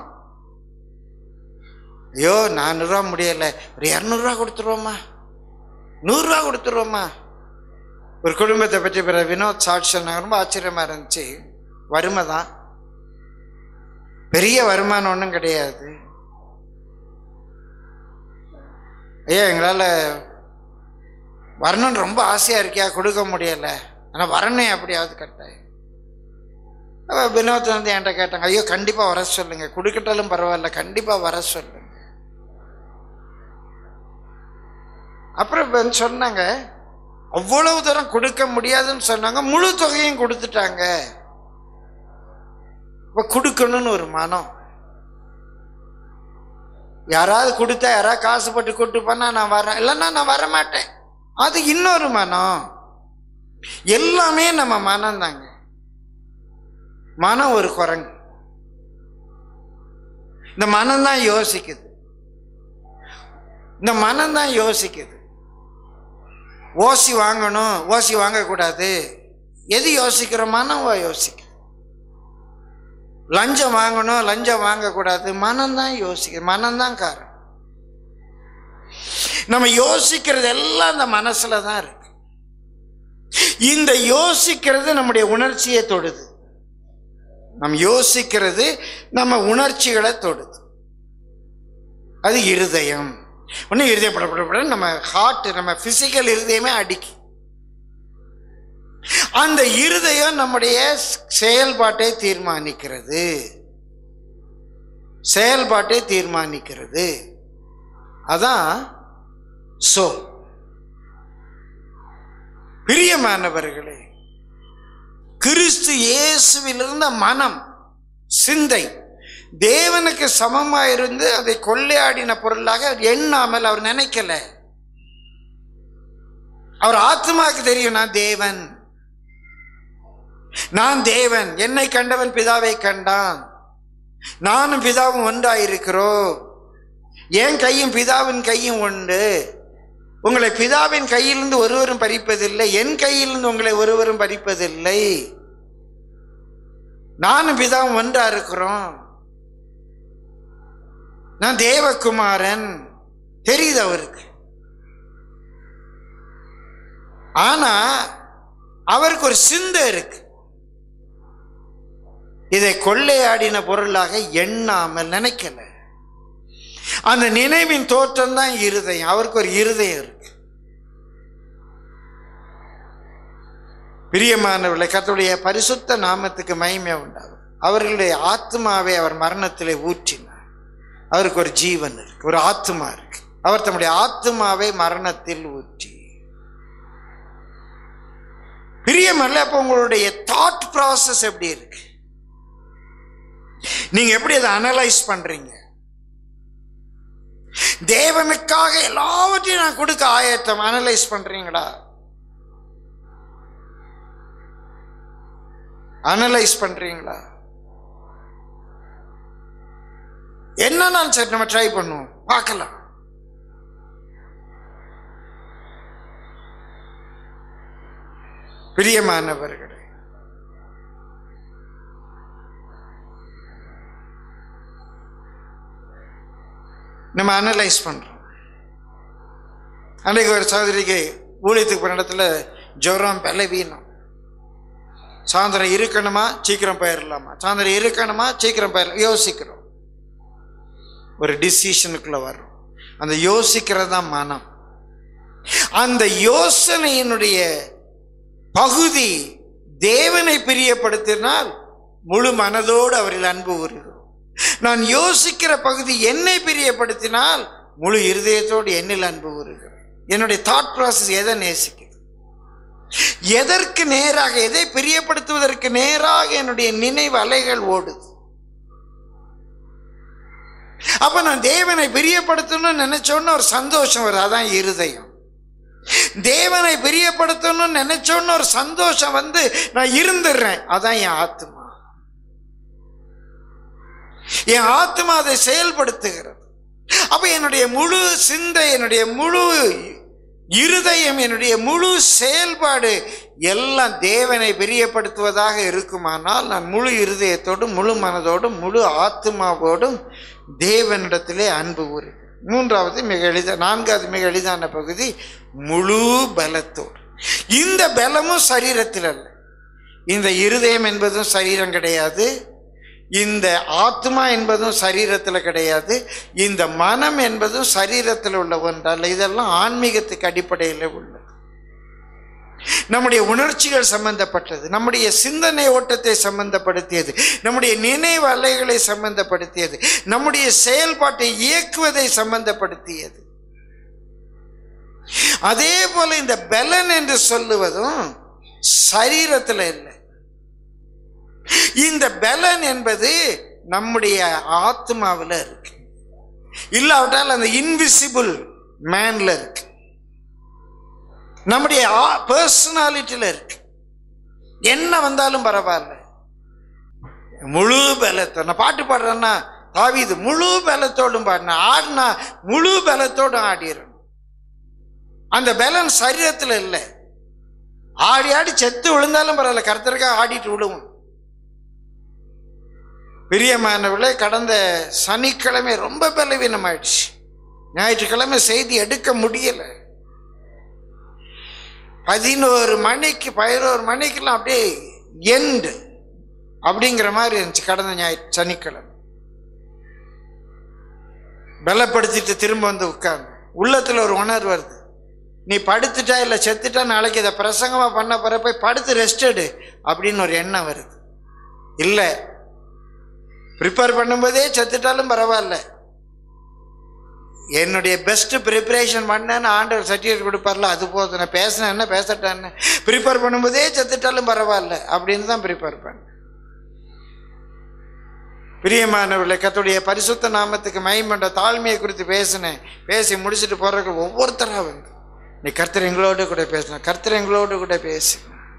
ஐயோ நானூறுரூவா முடியலை ஒரு இரநூறுவா கொடுத்துருவோம்மா நூறுரூவா கொடுத்துருவோம்மா ஒரு குடும்பத்தை பற்றி பிற வினோத் சாட்சி சொன்னாங்க ரொம்ப ஆச்சரியமாக இருந்துச்சு வறுமை தான் பெரிய வருமானம் ஒன்றும் கிடையாது ஐயா எங்களால் வரணும்னு ரொம்ப ஆசையாக இருக்கியா கொடுக்க முடியலை ஆனால் வரணும் எப்படியாவது கட்டாயம் அப்ப வினோத் வந்து என்கிட்ட கேட்டாங்க ஐயோ கண்டிப்பாக வர சொல்லுங்க கொடுக்கட்டாலும் பரவாயில்ல கண்டிப்பாக வர சொல்லுங்க அப்புறம் இப்ப சொன்னாங்க அவ்வளவு தூரம் கொடுக்க முடியாதுன்னு சொன்னாங்க முழு தொகையும் கொடுத்துட்டாங்க இப்ப கொடுக்கணும்னு ஒரு மனம் யாராவது கொடுத்தா யாராவது காசு போட்டு கூட்டு போனா நான் வரேன் இல்லைன்னா நான் வர மாட்டேன் அது இன்னொரு மனம் எல்லாமே நம்ம மனம் தாங்க மனம் ஒரு குரங்கு இந்த மனம் தான் யோசிக்குது இந்த மனம் தான் யோசிக்குது ஓசி வாங்கணும் ஓசி வாங்கக்கூடாது எது யோசிக்கிற மனம் யோசிக்குது லஞ்சம் வாங்கணும் லஞ்சம் வாங்கக்கூடாது மனம்தான் யோசிக்க மனம்தான் காரணம் நம்ம யோசிக்கிறது எல்லாம் அந்த மனசுல தான் இருக்கு இந்த யோசிக்கிறது நம்முடைய உணர்ச்சியை தொடுது நம்ம யோசிக்கிறது நம்ம உணர்ச்சிகளை தொடுது அது இருதயம் ஒன்று இருதயப்படப்பட நம்ம ஹார்ட் நம்ம பிசிக்கல் இருதயமே அடிக்கும் அந்த இருதயம் நம்முடைய செயல்பாட்டை தீர்மானிக்கிறது செயல்பாட்டை தீர்மானிக்கிறது அதான் சோ பிரியமானவர்களே கிறிஸ்து இயேசுவிலிருந்த மனம் சிந்தை தேவனுக்கு சமமாயிருந்து அதை கொள்ளையாடின பொருளாக அவர் எண்ணாமல் அவர் நினைக்கல அவர் ஆத்மாவுக்கு தெரியும் நான் தேவன் நான் தேவன் என்னை கண்டவன் பிதாவை கண்டான் நானும் பிதாவும் ஒன்றாயிருக்கிறோம் என் கையும் பிதாவின் கையும் உண்டு உங்களை பிதாவின் கையிலிருந்து ஒருவரும் பறிப்பதில்லை என் கையிலிருந்து உங்களை ஒருவரும் பறிப்பதில்லை நானும் பிதாவும் ஒன்றா இருக்கிறோம் நான் தேவகுமாரன் தெரியுது அவருக்கு ஆனா அவருக்கு ஒரு சிந்தை இருக்கு இதை கொள்ளையாடின பொருளாக எண்ணாமல் நினைக்கல அந்த நினைவின் தோற்றம் தான் இருதயம் அவருக்கு ஒரு இருதயம் இருக்கு பிரியமானவர்களை கர்த்தருடைய பரிசுத்த நாமத்துக்கு மகிமை உண்டாகும் அவர்களுடைய ஆத்மாவை அவர் மரணத்திலே ஊற்றினார் அவருக்கு ஒரு ஜீவன் இருக்கு ஒரு ஆத்மா இருக்கு அவர் தம்முடைய ஆத்மாவை மரணத்தில் ஊற்றி பிரியமல்ல அப்போ உங்களுடைய தாட் ப்ராசஸ் எப்படி இருக்கு நீங்க எப்படி அதை அனலைஸ் பண்றீங்க தேவனுக்காக எல்லாவற்றையும் நான் கொடுக்க ஆயத்தம் அனலைஸ் பண்றீங்களா அனலைஸ் பண்றீங்களா என்னன்னாலும் சரி நம்ம ட்ரை பண்ணுவோம் பார்க்கலாம் பிரியமானவர்களே நம்ம அனலைஸ் பண்றோம் அன்றைக்கு ஒரு சகோதரிக்கு ஊழியத்துக்கு போன இடத்துல ஜுரம் பலவீனம் சாயந்தரம் இருக்கணுமா சீக்கிரம் போயிடலாமா சாயந்தரம் இருக்கணுமா சீக்கிரம் போயிடலாம் யோசிக்கிறோம் ஒரு டிசிஷனுக்குள்ள வரும் அந்த யோசிக்கிறது தான் மனம் அந்த யோசனையினுடைய பகுதி தேவனை பிரியப்படுத்தினால் முழு மனதோடு அவரில் அன்பு கூறுகிறோம் நான் யோசிக்கிற பகுதி என்னை பிரியப்படுத்தினால் முழு இருதயத்தோடு என்னில் அன்பு கூறுகிறோம் என்னுடைய தாட் ப்ராசஸ் எதை நேசிக்குது எதற்கு நேராக எதை பிரியப்படுத்துவதற்கு நேராக என்னுடைய நினைவு அலைகள் ஓடுது அப்ப நான் தேவனை பிரியப்படுத்தணும்னு நினைச்சோன்னு ஒரு சந்தோஷம் வருது அதான் இருதயம் தேவனை பிரியப்படுத்தணும்னு நினைச்சோன்னு ஒரு சந்தோஷம் வந்து நான் இருந்துடுறேன் அதான் என் ஆத்மா என் ஆத்மா அதை செயல்படுத்துகிறது அப்ப என்னுடைய முழு சிந்தை என்னுடைய முழு இருதயம் என்னுடைய முழு செயல்பாடு எல்லாம் தேவனை பிரியப்படுத்துவதாக இருக்குமானால் நான் முழு இருதயத்தோடும் முழு மனதோடும் முழு ஆத்மாவோடும் தேவனிடத்திலே அன்பு கூறு மூன்றாவது மிக எளித நான்காவது மிக எளிதான பகுதி முழு பலத்தோடு இந்த பலமும் சரீரத்தில் அல்ல இந்த இருதயம் என்பதும் சரீரம் கிடையாது இந்த ஆத்மா என்பதும் சரீரத்தில் கிடையாது இந்த மனம் என்பதும் சரீரத்தில் உள்ள ஒன்றல்ல இதெல்லாம் ஆன்மீகத்துக்கு அடிப்படையில் உள்ளது நம்முடைய உணர்ச்சிகள் சம்பந்தப்பட்டது நம்முடைய சிந்தனை ஓட்டத்தை சம்பந்தப்படுத்தியது நம்முடைய நினைவு அலைகளை சம்பந்தப்படுத்தியது நம்முடைய செயல்பாட்டை இயக்குவதை சம்பந்தப்படுத்தியது அதே போல இந்த பலன் என்று சொல்லுவதும் சரீரத்தில் இல்லை இந்த பலன் என்பது நம்முடைய ஆத்மாவில் இருக்கு இல்லாவிட்டால் அந்த இன்விசிபிள் மேன்ல இருக்கு நம்முடைய பர்சனாலிட்டியில இருக்கு என்ன வந்தாலும் பரவாயில்ல முழு பலத்தை நான் பாட்டு பாடுறேன்னா தாவிது முழு பலத்தோடும் பாடினா ஆடினா முழு பலத்தோடும் ஆடிடணும் அந்த பலன் சரீரத்தில் இல்லை ஆடி ஆடி செத்து விழுந்தாலும் பரவாயில்ல கருத்தருக்காக ஆடிட்டு விழுவும் பிரியமானவர்களே கடந்த சனிக்கிழமை ரொம்ப பலவீனமாயிடுச்சு ஞாயிற்றுக்கிழமை செய்தி எடுக்க முடியல பதினோரு மணிக்கு பதினோரு மணிக்கெல்லாம் அப்படியே எண்டு அப்படிங்கிற மாதிரி இருந்துச்சு கடந்த ஞாயிற்று சனிக்கிழமை பலப்படுத்திட்டு திரும்ப வந்து உட்கார்ந்து உள்ளத்துல ஒரு உணர்வு வருது நீ படுத்துட்டா இல்லை செத்துட்டா நாளைக்கு இதை பிரசங்கமா பண்ண போற போய் படுத்து ரெஸ்ட் எடு அப்படின்னு ஒரு எண்ணம் வருது இல்லை ப்ரிப்பேர் பண்ணும்போதே செத்துட்டாலும் பரவாயில்ல என்னுடைய பெஸ்ட் ப்ரிப்பரேஷன் பண்ணேன்னு ஆண்டவர் சர்டிஃபிகேட் கொடுப்பார்ல அது போதும் நான் பேசினேன் என்ன பேசட்டேன்னு ப்ரிப்பேர் பண்ணும்போதே செத்துட்டாலும் பரவாயில்ல அப்படின்னு தான் ப்ரிப்பேர் பண்ணேன் பிரியமானவர்களே கத்துடைய பரிசுத்த நாமத்துக்கு மயமண்ட தாழ்மையை குறித்து பேசினேன் பேசி முடிச்சுட்டு போறதுக்கு ஒவ்வொருத்தராக வந்து நீ கர்த்தர் எங்களோடு கூட பேசணும் கர்த்தர் எங்களோடு கூட பேசு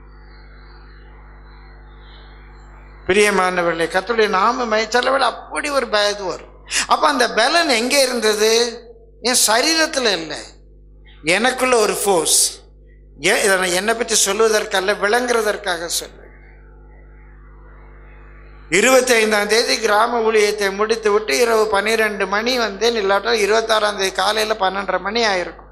பிரியமானவர்களே கத்துடைய நாம மய சிலவேளை அப்படி ஒரு ப- இது வரும் அப்ப அந்த பலன் எங்கே இருந்தது என் சரீரத்தில் இல்லை எனக்குள்ள ஒரு ஃபோர்ஸ் ஏன் இதை நான் என்னை பற்றி சொல்லுவதற்கல்ல விளங்குறதற்காக சொல்லுவேன் இருபத்தி ஐந்தாம் தேதி கிராம ஊழியத்தை முடித்து விட்டு இரவு பன்னிரெண்டு மணி வந்தேன் இல்லாட்டா இருபத்தாறாம் தேதி காலையில் பன்னெண்டரை மணி ஆயிருக்கும்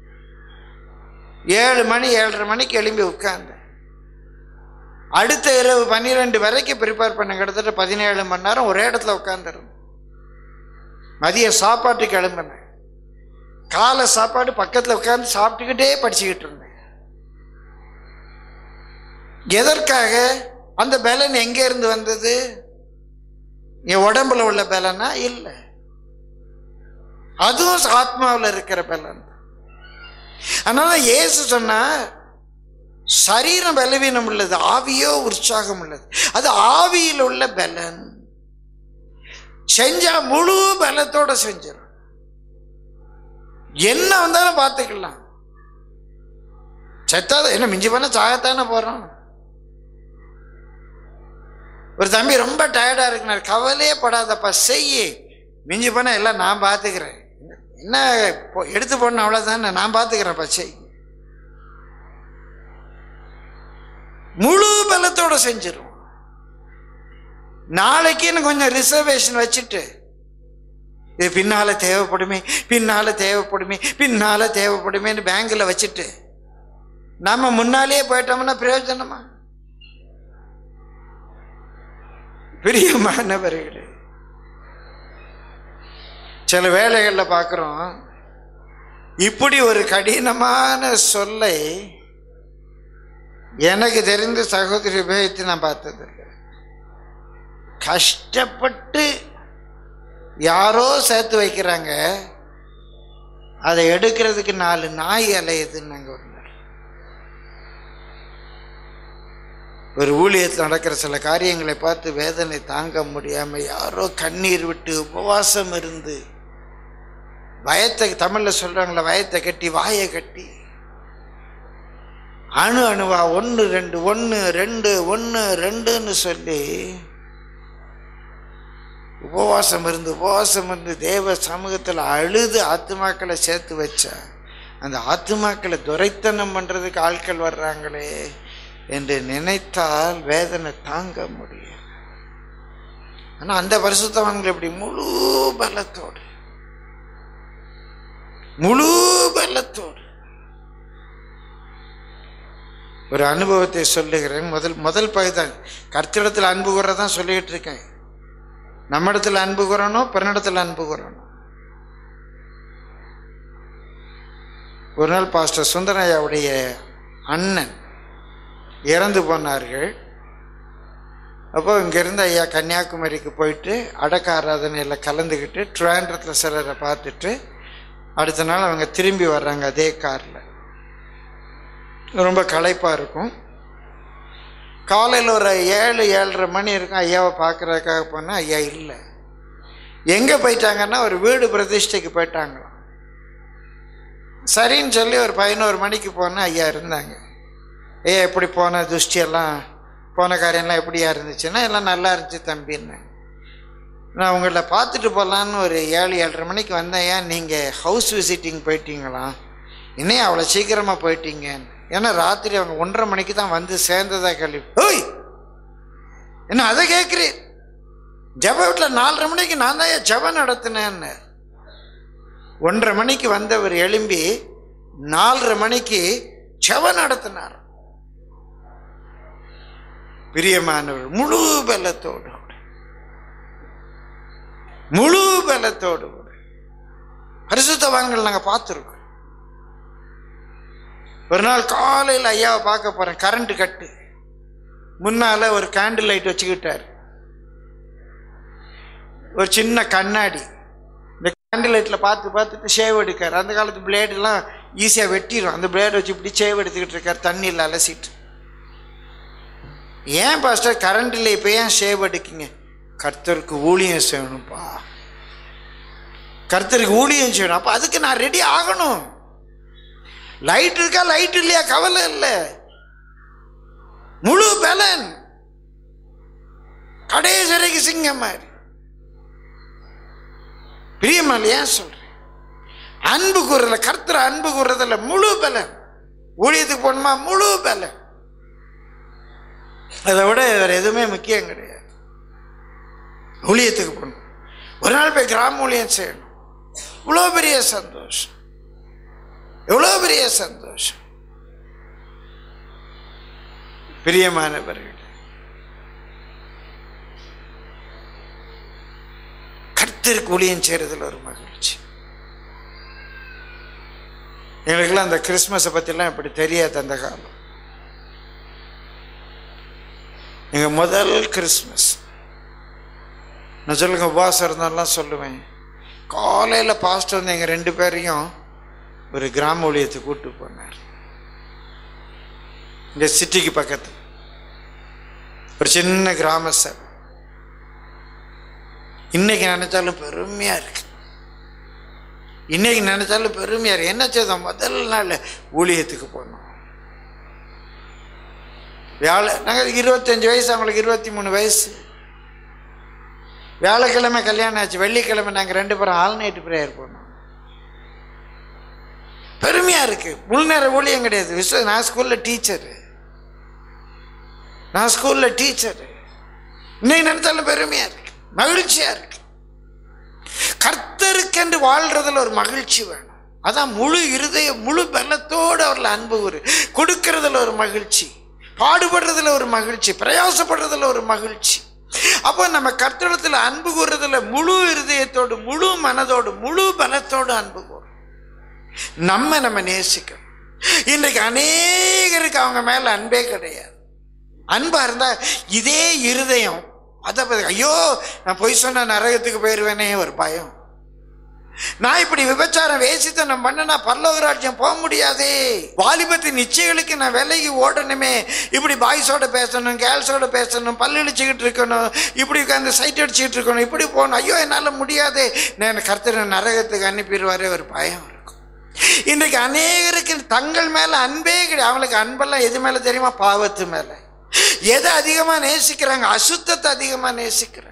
ஏழு மணி ஏழரை மணிக்கு எழும்பி உட்கார்ந்தேன் அடுத்த இரவு பன்னிரெண்டு வரைக்கும் ப்ரிப்பேர் பண்ண கிட்டத்தட்ட பதினேழு மணி நேரம் ஒரே இடத்துல உட்காந்துருந்தேன் மதிய சாப்பாட்டுக்கு எழும்பினேன் காலை சாப்பாடு பக்கத்தில் உட்கார்ந்து சாப்பிட்டுக்கிட்டே படிச்சுக்கிட்டு இருந்தேன் எதற்காக அந்த பலன் எங்க இருந்து வந்தது என் உடம்புல உள்ள பலனா இல்லை அதுவும் ஆத்மாவில் இருக்கிற பலன் அதனால இயேசு சொன்னா சரீரம் பலவீனம் உள்ளது ஆவியோ உற்சாகம் உள்ளது அது ஆவியில் உள்ள பலன் செஞ்சா முழு பலத்தோட செஞ்சிடும் என்ன வந்தாலும் பார்த்துக்கலாம் செத்தாத என்ன மிஞ்சி பண்ண சாகத்தானே போறோம் ஒரு தம்பி ரொம்ப டயர்டா இருக்குனார் கவலையே படாதப்பா செய்யி மிஞ்சி பண்ண எல்லாம் நான் பார்த்துக்கிறேன் என்ன போ- எடுத்து போடணும் அவ்வளோதானே நான் பார்த்துக்கிறேன்ப்பா செய் முழு பலத்தோட செஞ்சிரும் நாளைக்குன்னு கொஞ்சம் ரிசர்வேஷன் வச்சுட்டு இது பின்னால தேவைப்படுமே பின்னால தேவைப்படுமே பின்னால தேவைப்படுமேன்னு பேங்க்ல வச்சுட்டு நாம முன்னாலேயே போயிட்டோம்னா பிரயோஜனமா பிரியமானவர்களே சில வேலைகளில் பார்க்குறோம் இப்படி ஒரு கடினமான சொல்லை எனக்கு தெரிந்த சகோதரி உபயோகித்து நான் பார்த்தது இல்ல. கஷ்டப்பட்டு யாரோ சேர்த்து வைக்கிறாங்க அதை எடுக்கிறதுக்கு நாலு நாய் அலையுதுன்னாங்க ஒரு நாள் ஒரு ஊழியத்தில் நடக்கிற சில காரியங்களை பார்த்து வேதனை தாங்க முடியாம யாரோ கண்ணீர் விட்டு உபவாசம் இருந்து வயத்தை தமிழ்ல சொல்றாங்களே வயத்தை கட்டி வாயை கட்டி அணு அணுவா ஒன்று ரெண்டு ஒன்று ரெண்டு ஒன்று ரெண்டுன்னு சொல்லி உபவாசம் இருந்து உபவாசம் இருந்து தேவ சமூகத்தில் அழுது ஆத்துமாக்களை சேர்த்து வச்சா அந்த ஆத்துமாக்களை துரைத்தனம் பண்ணுறதுக்கு ஆட்கள் வர்றாங்களே என்று நினைத்தால் வேதனை தாங்க முடியும் ஆனால் அந்த பரிசுத்தவங்கள் இப்படி முழு பலத்தோடு முழு பலத்தோடு ஒரு அனுபவத்தை சொல்லுகிறேன் முதல் முதல் பகுதிதான் கர்த்தரிடத்தில் அன்பு கூறதான் சொல்லிக்கிட்டு இருக்கேன் நம்ம இடத்துல அன்பு கூறணும் பிறனிடத்தில் அன்பு கூறணும் ஒரு நாள் பாஸ்டர் சுந்தரையாவுடைய அண்ணன் இறந்து போனார்கள் அப்போ இங்கேருந்து ஐயா கன்னியாகுமரிக்கு போயிட்டு அடக்க ஆராதனையில் கலந்துக்கிட்டு ட்ரிவாண்ட்ரத்தில் சிலரை பார்த்துட்டு அடுத்த நாள் அவங்க திரும்பி வர்றாங்க அதே காரில் ரொம்ப களைப்பாக இருக்கும் காலையில் ஒரு ஏழு ஏழரை மணி இருக்கும் ஐயாவை பார்க்குறதுக்காக போனால் ஐயா இல்லை எங்கே போயிட்டாங்கன்னா ஒரு வீடு பிரதிஷ்டைக்கு போயிட்டாங்களாம் சரின்னு சொல்லி ஒரு பதினோரு மணிக்கு போனால் ஐயா இருந்தாங்க ஐயா எப்படி போன துஷ்டியெல்லாம் போன காரியம்லாம் எப்படியா இருந்துச்சுன்னா எல்லாம் நல்லா இருந்துச்சு தம்பின்னு நான் உங்களை பார்த்துட்டு போகலான்னு ஒரு ஏழு ஏழரை மணிக்கு வந்தேன் ஏன் நீங்கள் ஹவுஸ் விசிட்டிங் போயிட்டீங்களா இன்னும் அவ்வளோ சீக்கிரமாக போயிட்டீங்கன்னு ஏன்னா ராத்திரி அவங்க ஒன்றரை மணிக்கு தான் வந்து சேர்ந்ததா கேள்வி ஓய் என்ன அதை கேட்குறீர் ஜப வீட்டில் நாலரை மணிக்கு நான் தான் ஜபம் நடத்தினேன்னு ஒன்றரை மணிக்கு வந்தவர் எழும்பி நாலரை மணிக்கு ஜபம் நடத்தினார் பிரியமானவர் முழு பலத்தோடு முழு பலத்தோடு பரிசுத்தவான்கள் நாங்கள் பார்த்துருக்கோம் ஒரு நாள் காலையில் ஐயாவை பார்க்க போறேன் கரண்ட் கட்டு முன்னால ஒரு கேண்டில் லைட் வச்சுக்கிட்டார் ஒரு சின்ன கண்ணாடி இந்த கேண்டில் லைட்டில் பார்த்து பார்த்துட்டு ஷேவ் எடுக்கார் அந்த காலத்து பிளேடெல்லாம் ஈஸியாக வெட்டிடும் அந்த பிளேட் வச்சு இப்படி ஷேவ் எடுத்துக்கிட்டு இருக்கார் தண்ணியில் அலசிட்டு ஏன் பாஸ்டர் கரண்ட் இல்லை இப்போ ஏன் ஷேவ் எடுக்கீங்க கர்த்தருக்கு ஊழியம் செய்யணும்ப்பா கர்த்தருக்கு ஊழியம் செய்யணும் அப்போ அதுக்கு நான் ரெடி ஆகணும் லைட் இருக்கா லைட் இல்லையா கவலை இல்லை முழு பலன் கடைசி வரைக்கும் சிங்கம் மாதிரி பிரியமல் ஏன் சொல்றேன் அன்பு கூறல கர்த்தர் அன்பு கூறுறதில்ல முழு பலன் ஊழியத்துக்கு போகணுமா முழு பலன் அதை விட வேற எதுவுமே முக்கியம் கிடையாது ஊழியத்துக்கு போகணும் ஒரு நாள் போய் கிராம ஊழியம் செய்யணும் இவ்வளோ பெரிய சந்தோஷம் எவ்வளோ பெரிய சந்தோஷம் பிரியமானவர்கள் கர்த்தருக்கு ஊழியம் செய்யறதுல ஒரு மகிழ்ச்சி எங்களுக்கெல்லாம் அந்த கிறிஸ்மஸை பற்றிலாம் இப்படி தெரியாது அந்த காலம் எங்க முதல் கிறிஸ்மஸ் நான் சொல்லுங்க உபவாசம் இருந்தாலும் சொல்லுவேன் காலையில் பாஸ்டர் வந்து எங்கள் ரெண்டு பேரையும் ஒரு கிராம ஊழியத்துக்கு கூட்டு போனார் இங்க சிட்டிக்கு பக்கத்து ஒரு சின்ன கிராம சபை இன்னைக்கு நினைச்சாலும் பெருமையா இருக்கு இன்னைக்கு நினைச்சாலும் பெருமையா இருக்கு என்ன செய்தோம் முதல் நாள் ஊழியத்துக்கு போனோம் வியாழ நாங்கள் இருபத்தஞ்சு வயசு அவங்களுக்கு இருபத்தி மூணு வயசு வியாழக்கிழமை கல்யாணம் ஆச்சு வெள்ளிக்கிழமை நாங்கள் ரெண்டு பேரும் ஆல் நைட்டு ப்ரேயர் போனோம் பெருமையா இருக்கு முழு நேர ஊழியம் கிடையாது விஸ்வ நான் ஸ்கூல்ல டீச்சரு நான் ஸ்கூல்ல டீச்சரு இன்னைக்கு நினைச்சாலும் பெருமையா இருக்கு மகிழ்ச்சியா இருக்கு கர்த்தருக்கென்று வாழ்றதுல ஒரு மகிழ்ச்சி வேணும் அதான் முழு இருதய முழு பலத்தோடு அவர்ல அன்பு ஒரு கொடுக்கறதுல ஒரு மகிழ்ச்சி பாடுபடுறதுல ஒரு மகிழ்ச்சி பிரயாசப்படுறதுல ஒரு மகிழ்ச்சி அப்போ நம்ம கர்த்தரிடத்துல அன்பு கூறுறதுல முழு இருதயத்தோடு முழு மனதோடு முழு பலத்தோடு அன்பு கூறும் நம்ம நம்ம நேசிக்கணும் இன்றைக்கு அநேகருக்கு அவங்க மேல அன்பே கிடையாது அன்பா இருந்தா இதே இருதயம் அதை பத்தி, ஐயோ நான் பொய் சொன்ன நரகத்துக்கு போயிடுவேனே ஒரு பயம் நான் இப்படி விபச்சாரம் வேசித்தனம் பண்ணனா பரலோக ராஜ்யம் போக முடியாதே வாலிபத்தின் நிச்சயங்களுக்கு நான் விலைக்கு ஓடணுமே இப்படி பாய்ஸோட பேசணும் கேர்ள்ஸோட பேசணும் பல்லு இழிச்சுக்கிட்டு இருக்கணும் இப்படி உட்காந்து சைட் அடிச்சுக்கிட்டு இருக்கணும் இப்படி போகணும் ஐயோ என்னால் முடியாதே நான் கர்த்தரை நரகத்துக்கு அனுப்பிடுவாரே ஒரு பயம் இருக்கும் இன்றைக்கு அநேகருக்கு தங்கள் மேல அன்பே கிடையாது அவங்களுக்கு அன்பெல்லாம் எது மேல தெரியுமா பாவத்து மேல எதை அதிகமா நேசிக்கிறாங்க அசுத்தத்தை அதிகமா நேசிக்கிறாங்க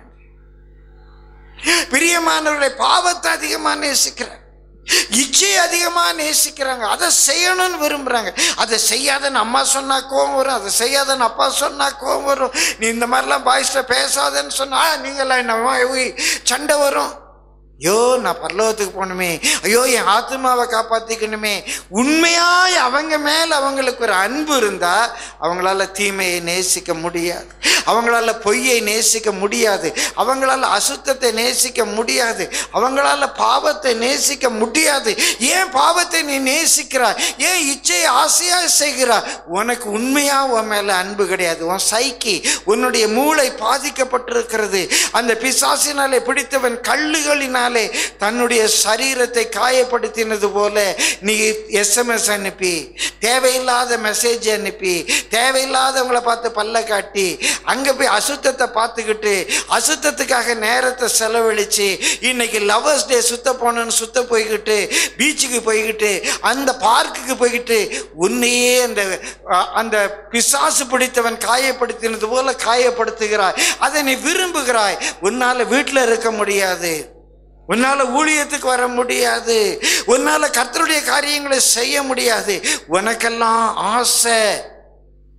பிரியமானவர்களை பாவத்தை அதிகமா நேசிக்கிறாங்க இச்சையை அதிகமா நேசிக்கிறாங்க அதை செய்யணும்னு விரும்புறாங்க அதை செய்யாதன்னு அம்மா சொன்னா கோவம் வரும் அதை செய்யாதன்னு அப்பா சொன்னா கோவம் வரும் நீ இந்த மாதிரிலாம் பாய்ஸ்ட பேசாதன்னு சொன்னா "ஆ, நீங்களாம் என்ன உய், சண்டை வரும் ஐயோ நான் பரலோகத்துக்கு போகணுமே ஐயோ என் ஆத்மாவை காப்பாத்திக்கணுமே உண்மையாய் அவங்க மேல அவங்களுக்கு ஒரு அன்பு இருந்தா அவங்களால தீமையை நேசிக்க முடியாது அவங்களால பொய்யை நேசிக்க முடியாது அவங்களால அசுத்தத்தை நேசிக்க முடியாது அவங்களால பாவத்தை நேசிக்க முடியாது ஏன் பாவத்தை நீ நேசிக்கிறாய் ஏன் இச்சையை ஆசையா செய்கிறாய் உனக்கு உண்மையா உன் மேல அன்பு கிடையாது உன் சைக்கி உன்னுடைய மூளை பாதிக்கப்பட்டிருக்கிறது அந்த பிசாசினாலே பிடித்தவன் கல்லுகளினாலே தன்னுடைய சரீரத்தை காயப்படுத்தினது போல நீ எஸ்எம்எஸ் அனுப்பி தேவையில்லாத மெசேஜ் அனுப்பி தேவையில்லாதவங்களை பார்த்து பல்ல காட்டி அங்க போய் அசுத்தத்தை பார்த்துக்கிட்டு அசுத்தத்துக்காக நேரத்தை செலவழிச்சு இன்னைக்கு லவர்ஸ் டே சுத்த போனோன்னு சுத்த போய்கிட்டு பீச்சுக்கு போய்கிட்டு அந்த பார்க்குக்கு போய்கிட்டு உன்னையே அந்த அ- அந்த பிசாசு பிடித்தவன் காயப்படுத்தினது போல காயப்படுத்துகிறாய் அதை நீ விரும்புகிறாய் உன்னால வீட்டில் இருக்க முடியாது உன்னால ஊழியத்துக்கு வர முடியாது உன்னால கர்த்தருடைய காரியங்களை செய்ய முடியாது உனக்கெல்லாம் ஆசை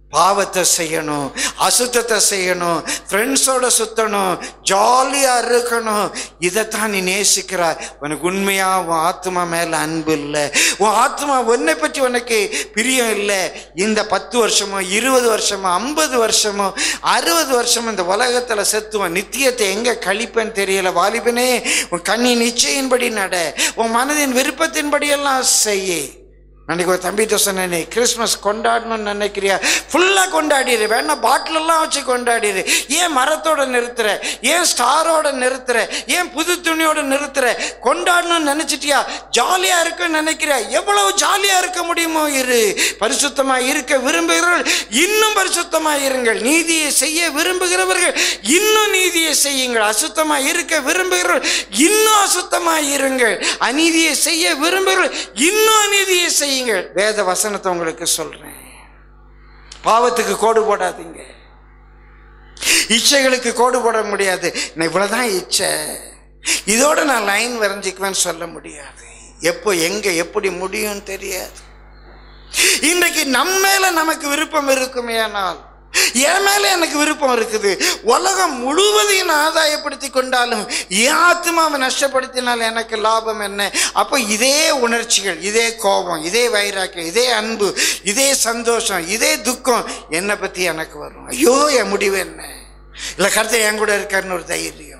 பாவத்தை செய்யணும் அசுத்தத்தை செய்யணும் ஃப்ரெண்ட்ஸோட சுத்தணும் ஜாலியா இருக்கணும் இதைத்தான் நீ நேசிக்கிறாய் உனக்கு உண்மையா உன் ஆத்மா மேல அன்பு இல்லை உன் ஆத்மா உன்னை பற்றி உனக்கு பிரியம் இல்லை இந்த பத்து வருஷமோ இருபது வருஷமோ ஐம்பது வருஷமோ அறுபது வருஷமோ இந்த உலகத்துல செத்துவன் நித்தியத்தை எங்க கழிப்பேன்னு தெரியல வாலிபனே உன் கண்ணின் நிச்சயின்படி நட உன் மனதின் விருப்பத்தின்படி எல்லாம் செய்ய அன்னைக்கு ஒரு தம்பிகிட்ட சொன்னேனே கிறிஸ்மஸ் கொண்டாடணும்னு நினைக்கிறியா ஃபுல்லாக கொண்டாடிடு வேணா பாட்டிலெல்லாம் வச்சு கொண்டாடிடு ஏன் மரத்தோட நிறுத்துற ஏன் ஸ்டாரோட நிறுத்துற ஏன் புது துணியோட நிறுத்துற கொண்டாடணும்னு நினைச்சிட்டியா ஜாலியாக இருக்குன்னு நினைக்கிறியா எவ்வளவு ஜாலியாக இருக்க முடியுமோ இரு பரிசுத்தமாக இருக்க விரும்புகிறவர்கள் இன்னும் பரிசுத்தமாக இருங்கள் நீதியை செய்ய விரும்புகிறவர்கள் இன்னும் நீதியை செய்யுங்கள் அசுத்தமாக இருக்க விரும்புகிறவர்கள் இன்னும் அசுத்தமாக இருங்கள் அநீதியை செய்ய விரும்புகிறவர்கள் இன்னும் அநீதியை செய்யுங்கள் வேத வசனத்தை உங்களுக்கு சொல்றேன் பாவத்துக்கு கோடு போடாதீங்க இச்சைகளுக்கு கோடு போட முடியாது நான் இவ்வளவுதான் இச்சை இதோட நான் லைன் வரைஞ்சிக்குவேன்னு சொல்ல முடியாது எப்போ எங்க எப்படி முடியும்னு தெரியாது இன்றைக்கு நம்ம மேல நமக்கு விருப்பம் இருக்குமே ஆனால் என் மேல எனக்கு விருப்பம் இருக்குது உலகம் முழுவதையும் நான் ஆதாயப்படுத்தி கொண்டாலும் என் ஆத்மாவை நஷ்டப்படுத்தினால் எனக்கு லாபம் என்ன அப்போ இதே உணர்ச்சிகள் இதே கோபம் இதே வைராக்கியம் இதே அன்பு இதே சந்தோஷம் இதே துக்கம் என்னை பத்தி எனக்கு வரும் ஐயோ என் முடிவு என்ன இல்லை கருத்தை என் கூட இருக்காருன்னு ஒரு தைரியம்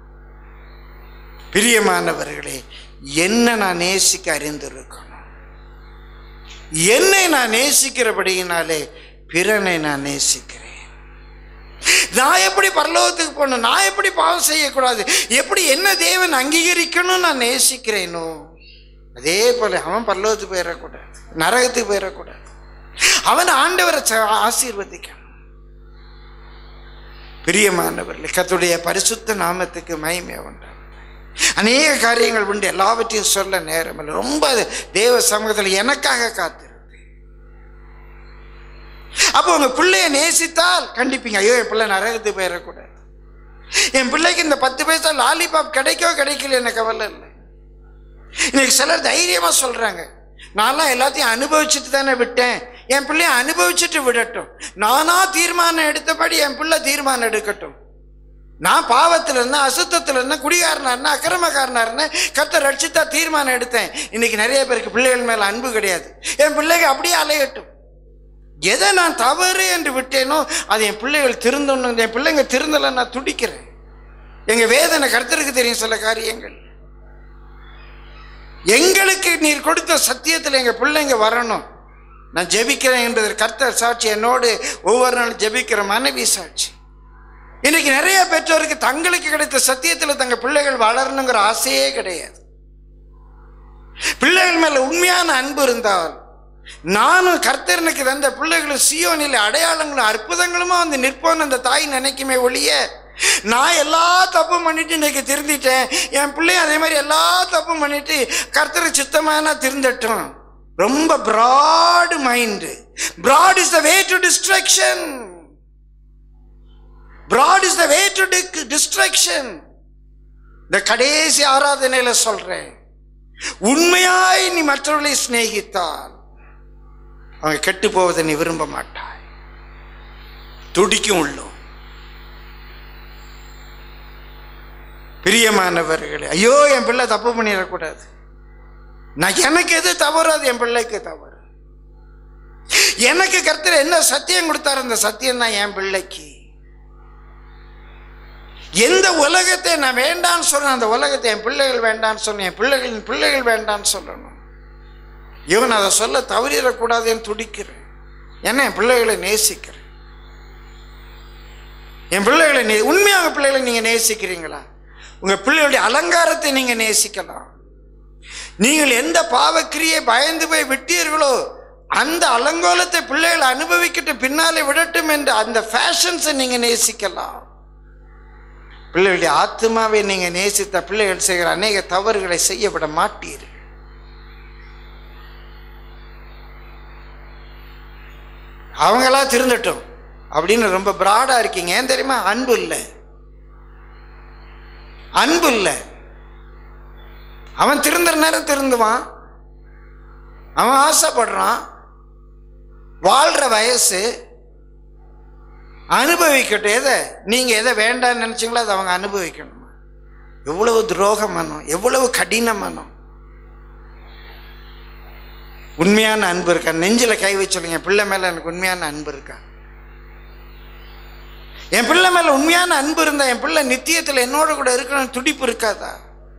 பிரியமானவர்களே என்ன நான் நேசிக்க அறிந்திருக்கணும் என்னை நான் நேசிக்கிறபடியினாலே பிறனை நான் நேசிக்கிறேன் நான் எப்படி பரலோகத்துக்கு போகணும் நான் எப்படி பாவம் செய்யக்கூடாது எப்படி என்ன தேவன் அங்கீகரிக்கணும் நான் நேசிக்கிறேனோ அதே போல அவன் பரலோகத்துக்கு போயிடக்கூடாது நரகத்துக்கு போயிடக்கூடாது அவன் ஆண்டவரை ச- ஆசீர்வதிக்கணும் பிரியமானவர்களே கத்துடைய பரிசுத்த நாமத்துக்கு மகிமை உண்டாகும் அநேக காரியங்கள் உண்டு எல்லாவற்றையும் சொல்ல நேரம் இல்லை ரொம்ப அது தேவ சமூகத்தில் எனக்காக காத்திருக்கு அப்போ உங்க பிள்ளைய நேசித்தால் கண்டிப்பீங்க ஐயோ என் பிள்ளை நரகத்துக்கு போயிடக்கூடாது என் பிள்ளைக்கு இந்த பத்து பைசா லாலிபாப் கிடைக்கோ கிடைக்கல எனக்கு கவலை இல்லை இன்னைக்கு சிலர் தைரியமா சொல்றாங்க நான்லாம் எல்லாத்தையும் அனுபவிச்சுட்டு தானே விட்டேன் என் பிள்ளைய அனுபவிச்சுட்டு விடட்டும் நானா தீர்மானம் எடுத்தபடி என் பிள்ளை தீர்மானம் எடுக்கட்டும் நான் பாவத்தில் இருந்தேன் அசுத்தத்தில் இருந்தேன் குடிகாரனா இருந்தேன் அக்கிரமக்காரனா இருந்தேன் கத்த ரட்சித்தா தீர்மானம் எடுத்தேன் இன்னைக்கு நிறைய பேருக்கு பிள்ளைகள் மேல அன்பு கிடையாது என் பிள்ளைங்க அப்படியே அலையட்டும் எதை நான் தவறு என்று விட்டேனோ அது என் பிள்ளைகள் திருந்தணும் என் பிள்ளைங்க திருந்தலை நான் துடிக்கிறேன் எங்க வேதனை கர்த்தருக்கு தெரியும் சில காரியங்கள் எங்களுக்கு நீர் கொடுத்த சத்தியத்தில் எங்க பிள்ளைங்க வரணும் நான் ஜெபிக்கிறேன் என்பது கர்த்தர் சாட்சி என்னோடு ஒவ்வொரு நாளும் ஜெபிக்கிற மனைவி சாட்சி இன்னைக்கு நிறைய பெற்றோருக்கு தங்களுக்கு கிடைத்த சத்தியத்தில் தங்க பிள்ளைகள் வளரணுங்கிற ஆசையே கிடையாது பிள்ளைகள் மேல உண்மையான அன்பு இருந்தால் நானும் கர்த்தரனுக்கு தந்த பிள்ளைகளும் சியோனில் அடையாளங்களும் அற்புதங்களுமா வந்து நிற்போன்னு அந்த தாய் நினைக்குமே ஒழிய நான் எல்லா தப்பும் பண்ணிட்டு இன்னைக்கு திருந்திட்டேன் என் பிள்ளையும் அதே மாதிரி எல்லா தப்பும் பண்ணிட்டு கர்த்தரை சித்தமான திருந்தட்டும் ரொம்ப broad mind broad is the way to destruction broad is the way to destruction இந்த கடைசி ஆராதனையில சொல்றேன் உண்மையாய் நீ மற்றவர்களை சிநேகித்தால் அவங்க கெட்டு போவதை நீ விரும்ப மாட்டாய் துடிக்கும் உள்ளும் பிரியமானவர்களே ஐயோ என் பிள்ளை தப்பு பண்ணிடக்கூடாது நான் எனக்கு எது தவறு அது என் பிள்ளைக்கு தவறு எனக்கு கர்த்தர் என்ன சத்தியம் கொடுத்தாரு அந்த சத்தியம் தான் என் பிள்ளைக்கு எந்த உலகத்தை நான் வேண்டான்னு சொன்னேன் அந்த உலகத்தை என் பிள்ளைகள் வேண்டான்னு சொன்னேன் என் பிள்ளைகளின் பிள்ளைகள் வேண்டான்னு சொல்லணும் இவன் அதை சொல்ல தவறிடக்கூடாதுன்னு துடிக்கிறேன் ஏன்னா என் பிள்ளைகளை நேசிக்கிறேன் என் பிள்ளைகளை நே உண்மையாக பிள்ளைகளை நீங்க நேசிக்கிறீங்களா உங்க பிள்ளைகளுடைய அலங்காரத்தை நீங்க நேசிக்கலாம் நீங்கள் எந்த பாவக்கிரியை பயந்து போய் விட்டீர்களோ அந்த அலங்கோலத்தை பிள்ளைகள் அனுபவிக்கட்டு பின்னாலே விடட்டும் என்று அந்த ஃபேஷன்ஸை நீங்க நேசிக்கலாம் பிள்ளைகளுடைய ஆத்மாவை நீங்க நேசித்த பிள்ளைகள் செய்கிற அநேக தவறுகளை செய்ய விட மாட்டீர்கள் அவங்களா திருந்தட்டும் அப்படின்னு ரொம்ப பிராடா இருக்கீங்க ஏன் தெரியுமா அன்பு இல்லை அன்பு இல்லை அவன் திருந்துற நேரம் திருந்துவான் அவன் ஆசைப்படுறான் வாழ்ற வயசு அனுபவிக்கட்டும் எதை நீங்க எதை வேண்டாம்னு நினைச்சீங்களோ அதை அவங்க அனுபவிக்கணும் எவ்வளவு துரோக மனம் எவ்வளவு கடின மனம் உண்மையான அன்பு இருக்கா நெஞ்சில கை வச்சு சொல்லுங்க என் பிள்ளை மேல எனக்கு உண்மையான அன்பு இருக்கா என் பிள்ளை மேல உண்மையான அன்பு இருந்தா என் பிள்ளை நித்தியத்துல என்னோட கூட இருக்கணும் துடிப்பு இருக்காதா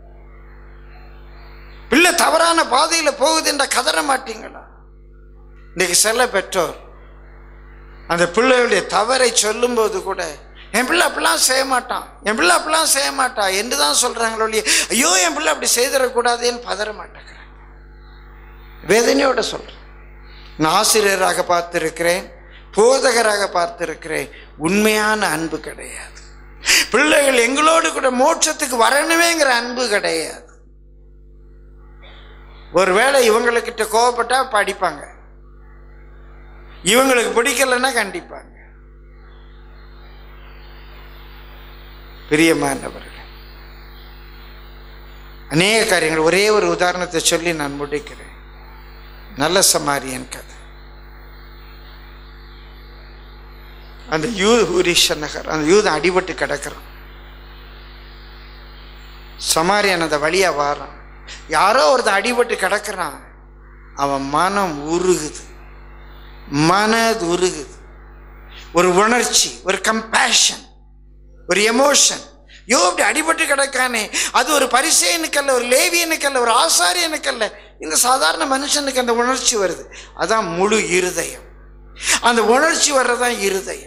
பிள்ளை தவறான பாதையில போகுது என்ற கதற மாட்டீங்களா இன்னைக்கு சில பெற்றோர் அந்த பிள்ளைகளுடைய தவறை சொல்லும்போது கூட என் பிள்ளை அப்படிலாம் செய்ய மாட்டான் என் பிள்ளை அப்படிலாம் செய்ய மாட்டா என்று தான் சொல்றாங்களோ இல்லையே ஐயோ என் பிள்ளை அப்படி செய்திடக்கூடாதுன்னு பதற மாட்டேங்கிறாங்க வேதனையோட சொல்றேன் நான் ஆசிரியராக பார்த்திருக்கிறேன் போதகராக பார்த்திருக்கிறேன் உண்மையான அன்பு கிடையாது பிள்ளைகள் எங்களோடு கூட மோட்சத்துக்கு வரணுமேங்கிற அன்பு கிடையாது ஒருவேளை இவங்களுக்கிட்ட கோவப்பட்டா படிப்பாங்க இவங்களுக்கு பிடிக்கலன்னா கண்டிப்பாங்க பிரியமானவர்கள் அநேக காரியங்கள் ஒரே ஒரு உதாரணத்தை சொல்லி நான் முடிக்கிறேன் நல்ல சமாரியன் கதை அந்த யூ ஹூரிஷ நகர் அந்த யூதன் அடிபட்டு கிடக்கிறான் சமாரியன் அந்த வழியா வாரான் யாரோ ஒருத்தன் அடிபட்டு கிடக்கிறான் அவன் மனம் உருகுது மனது உருகுது ஒரு உணர்ச்சி ஒரு கம்பேஷன் ஒரு எமோஷன் யோ அப்படி அடிபட்டு கிடக்கானே அது ஒரு பரிசேனுக்கு அல்ல ஒரு லேவியனுக்கு அல்ல ஒரு ஆசாரியனுக்கு அல்ல இந்த சாதாரண மனுஷனுக்கு அந்த உணர்ச்சி வருது அதான் முழு இருதயம் அந்த உணர்ச்சி வர்றதான் இருதயம்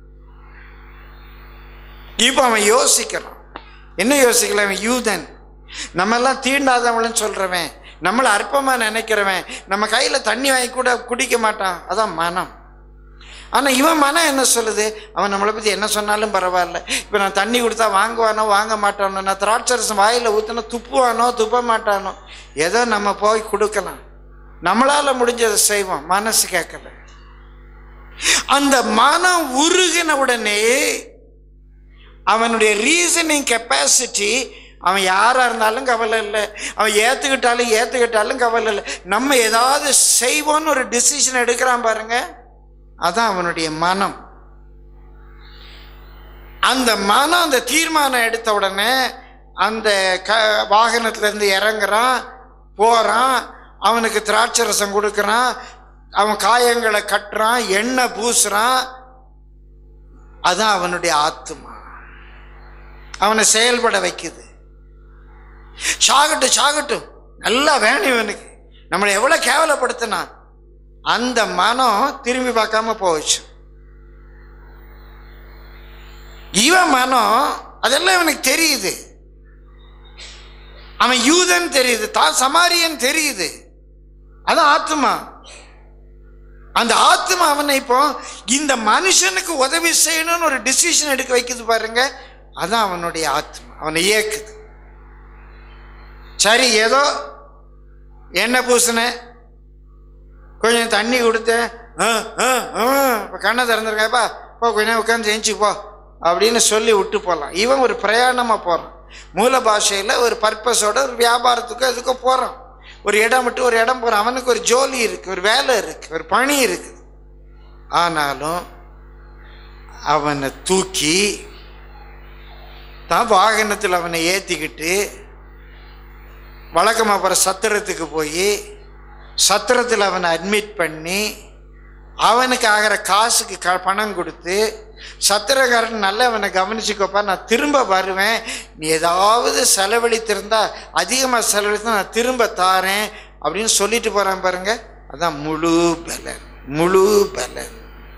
இப்போ அவன் யோசிக்கிறான் என்ன யோசிக்கல அவன் யூதன் நம்ம எல்லாம் தீண்டாதவங்களன்னு சொல்றவன் நம்மளை அற்பமா நினைக்கிறவன் நம்ம கையில தண்ணி வாங்கி கூட குடிக்க மாட்டான் அதான் மனம் ஆனா இவன் மனம் என்ன சொல்லுது அவன் நம்மளை பத்தி என்ன சொன்னாலும் பரவாயில்ல இப்ப நான் தண்ணி கொடுத்தா வாங்குவானோ வாங்க மாட்டானோ நான் திராட்சரசம் வாயில ஊத்தினா துப்புவானோ துப்ப மாட்டானோ ஏதோ நம்ம போய் கொடுக்கலாம் நம்மளால முடிஞ்சதை செய்வோம் மனசு கேட்கல அந்த மனம் உருகின உடனே அவனுடைய ரீசனிங் கெப்பாசிட்டி அவன் யாரா இருந்தாலும் கவலை இல்லை அவன் ஏத்துக்கிட்டாலும் ஏத்துக்கிட்டாலும் கவலை இல்லை நம்ம ஏதாவது செய்வோன்னு ஒரு டிசிஷன் எடுக்கிறான் பாருங்க அதான் அவனுடைய மனம் அந்த மனம் அந்த தீர்மானம் எடுத்த உடனே அந்த க வாகனத்துல இருந்து இறங்குறான் போறான் அவனுக்கு திராட்சை ரசம் கொடுக்குறான் அவன் காயங்களை கட்டுறான் எண்ணெய் பூசுறான் அதான் அவனுடைய ஆத்மா அவனை செயல்பட வைக்குது சாகட்டும் சாகட்டும் நல்லா வேணும் இவனுக்கு நம்மளை எவ்வளவு கேவலப்படுத்தினா அந்த மனம் திரும்பி பார்க்காம போச்சு இவன் மனம் அதெல்லாம் இவனுக்கு தெரியுது அவன் யூதன் தெரியுது தான் சமாரியன் தெரியுது அதான் ஆத்மா அந்த ஆத்மா அவனை இப்போ இந்த மனுஷனுக்கு உதவி செய்யணும்னு ஒரு டிசிஷன் எடுக்க வைக்குது பாருங்க அதான் அவனுடைய ஆத்மா அவனை இயக்குது சரி ஏதோ எண்ணெய் பூசினேன் கொஞ்சம் தண்ணி கொடுத்தேன் இப்போ கண்ணை திறந்துருக்காப்பா போ கொஞ்ச நேரம் உட்காந்து செஞ்சு போ அப்படின்னு சொல்லி விட்டு போகலாம் இவன் ஒரு பிரயாணமாக போகிறான் மூல பாஷையில் ஒரு பர்பஸோட ஒரு வியாபாரத்துக்கோ எதுக்கோ போகிறான் ஒரு இடம் விட்டு ஒரு இடம் போகிறான் அவனுக்கு ஒரு ஜோலி இருக்குது ஒரு வேலை இருக்குது ஒரு பணி இருக்குது ஆனாலும் அவனை தூக்கி தான் வாகனத்தில் அவனை ஏற்றிக்கிட்டு வழக்கமாக போகிற சத்திரத்துக்கு போய் சத்திரத்தில் அவனை அட்மிட் பண்ணி அவனுக்கு ஆகிற காசுக்கு க பணம் கொடுத்து சத்திரக்காரன் நல்லா அவனை கவனிச்சுக்கோப்பா நான் திரும்ப வருவேன் நீ ஏதாவது செலவழித்திருந்தா அதிகமாக செலவழித்தா நான் திரும்ப தாரேன் அப்படின்னு சொல்லிட்டு போகிறான் பாருங்க அதான் முழு பலன் முழு பலன்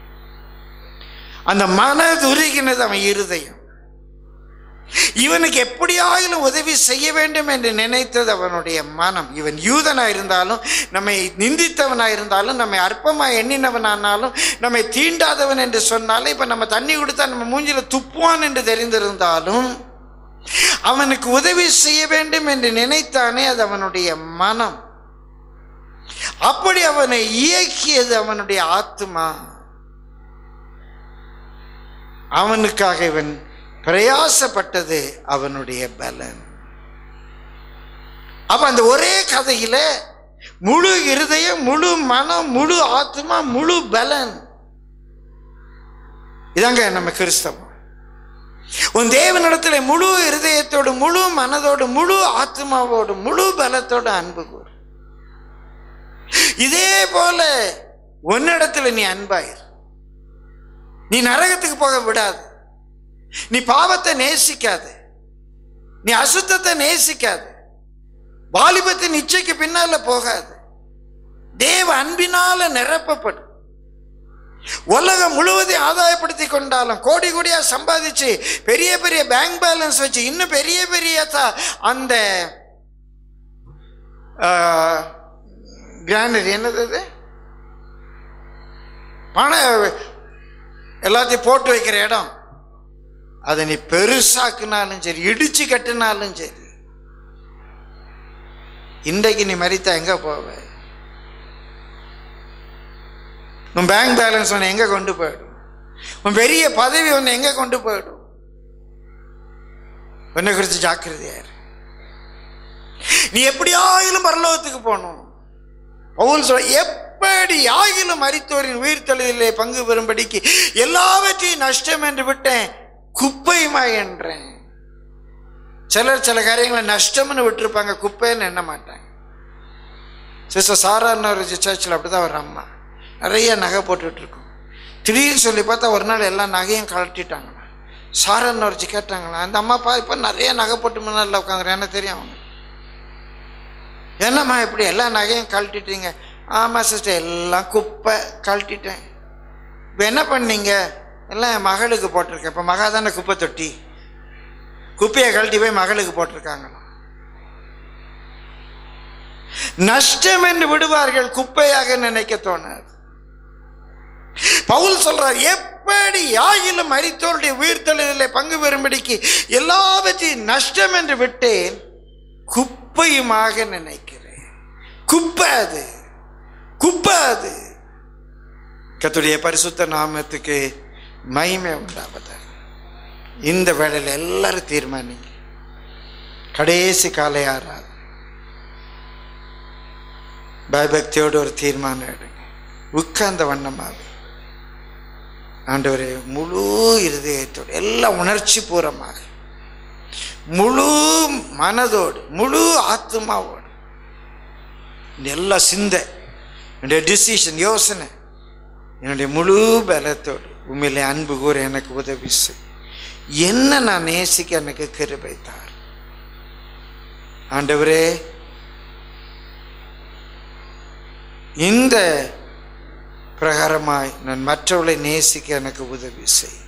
அந்த மனது உருகினது அவன் இருதயம் இவனுக்கு எப்படியாயிலும் உதவி செய்ய வேண்டும் என்று நினைத்தது அவனுடைய மனம் இவன் யூதனா இருந்தாலும் நம்மை நிந்தித்தவனா இருந்தாலும் நம்மை அற்பமா எண்ணினவனானாலும் நம்மை தீண்டாதவன் என்று சொன்னாலும் இப்ப நம்ம தண்ணி கொடுத்தா நம்ம மூஞ்சில துப்புவான் என்று தெரிந்திருந்தாலும் அவனுக்கு உதவி செய்ய வேண்டும் என்று நினைத்தானே அது அவனுடைய மனம் அப்படி அவனை இயக்கியது அவனுடைய ஆத்மா அவனுக்காக இவன் பிரயாசப்பட்டது அவனுடைய பலன் அப்ப அந்த ஒரே கதையில முழு இருதயம் முழு மனம் முழு ஆத்மா முழு பலன் இதாங்க நம்ம கிறிஸ்தவம் உன் தேவனிடத்துல முழு இருதயத்தோடு முழு மனதோடு முழு ஆத்மாவோடு முழு பலத்தோடு அன்பு கூறு இதே போல உன்னிடத்துல நீ அன்பாயிரு நீ நரகத்துக்கு போக விடாது நீ பாவத்தை நேசிக்காது நீ அசுத்தத்தை நேசிக்காது வாலிபத்தின் இச்சைக்கு பின்னால போகாது தேவ அன்பினால நிரப்பப்படும் உலகம் முழுவதையும் ஆதாயப்படுத்தி கொண்டாலும் கோடி கோடியா சம்பாதிச்சு பெரிய பெரிய பேங்க் பேலன்ஸ் வச்சு இன்னும் பெரிய பெரிய த- அந்த கிரானரி என்னது அது பணம் எல்லாத்தையும் போட்டு வைக்கிற இடம் அதை நீ பெருசாக்குனாலும் சரி இடிச்சு கட்டினாலும் சரி இன்றைக்கு நீ மறித்தா எங்க போவ உன் பேங்க் பேலன்ஸ் உன்னை எங்க கொண்டு போயிடும் உன் பெரிய பதவி உன்னை எங்க கொண்டு போயிடும் உன்னை குறித்து ஜாக்கிரதையா இரு. நீ எப்படி ஆகிலும் பரலோகத்துக்கு போகணும் பவுல் சொல்ல எப்படி ஆகிலும் மரித்தோரின் உயிர்த்தெழுதலிலே பங்கு பெறும்படிக்கு எல்லாவற்றையும் நஷ்டம் என்று விட்டேன் குப்பையுமா என்றேன் சிலர் சில காரியங்களை நஷ்டம்னு விட்டுருப்பாங்க குப்பைன்னு எண்ண மாட்டாங்க சிஸ்டர் சாரான்னு ஒரு சர்ச்சில் அப்படிதான் ஒரு அம்மா நிறைய நகை போட்டுட்டு இருக்கோம் திடீர்னு சொல்லி பார்த்தா ஒரு நாள் எல்லா நகையும் கழட்டிட்டாங்களா சாரன்னு வச்சு கேட்டாங்களா அந்த அம்மா பா இப்போ நிறைய நகை போட்டு முன்னாடி உட்காந்துரு என்ன தெரியும் அவங்க என்னம்மா இப்படி எல்லா நகையும் கழட்டிட்டீங்க ஆமாம் சிஸ்டர் எல்லாம் குப்பை கழட்டிட்டேன் இப்போ என்ன பண்ணீங்க எல்லாம் என் மகளுக்கு போட்டிருக்கேன் இப்போ மகா தானே குப்பை தொட்டி குப்பையை கழட்டி போய் மகளுக்கு போட்டிருக்காங்களாம் நஷ்டம் என்று விடுவார்கள் குப்பையாக நினைக்க தோணாது பவுல் சொல்றார் எப்படி ஆகிலும் மரித்தோருடைய உயிர்த்தெழுதலை பங்கு பெறும்படிக்கு எல்லாவற்றையும் நஷ்டம் என்று விட்டேன் குப்பையுமாக நினைக்கிறேன் குப்பை அது குப்பை அது கத்துடைய பரிசுத்த நாமத்துக்கு மகிமை உண்டாவதாக இந்த வேளையில் எல்லாரும் தீர்மானிங்க கடைசி காலை ஆறாது பயபக்தியோடு ஒரு தீர்மானம் எடுங்க உட்கார்ந்த வண்ணமாக ஆண்டவரே முழு இருதயத்தோடு எல்லாம் உணர்ச்சி பூர்வமாக முழு மனதோடு முழு ஆத்மாவோடு இந்த எல்லா சிந்தை என்னுடைய டிசிஷன் யோசனை என்னுடைய முழு பலத்தோடு உண்மையிலே அன்பு கூற எனக்கு உதவி செய் என்ன நான் நேசிக்க எனக்கு கிருபை தார் ஆண்டவரே இந்த பிரகாரமாய் நான் மற்றவர்களை நேசிக்க எனக்கு உதவி செய்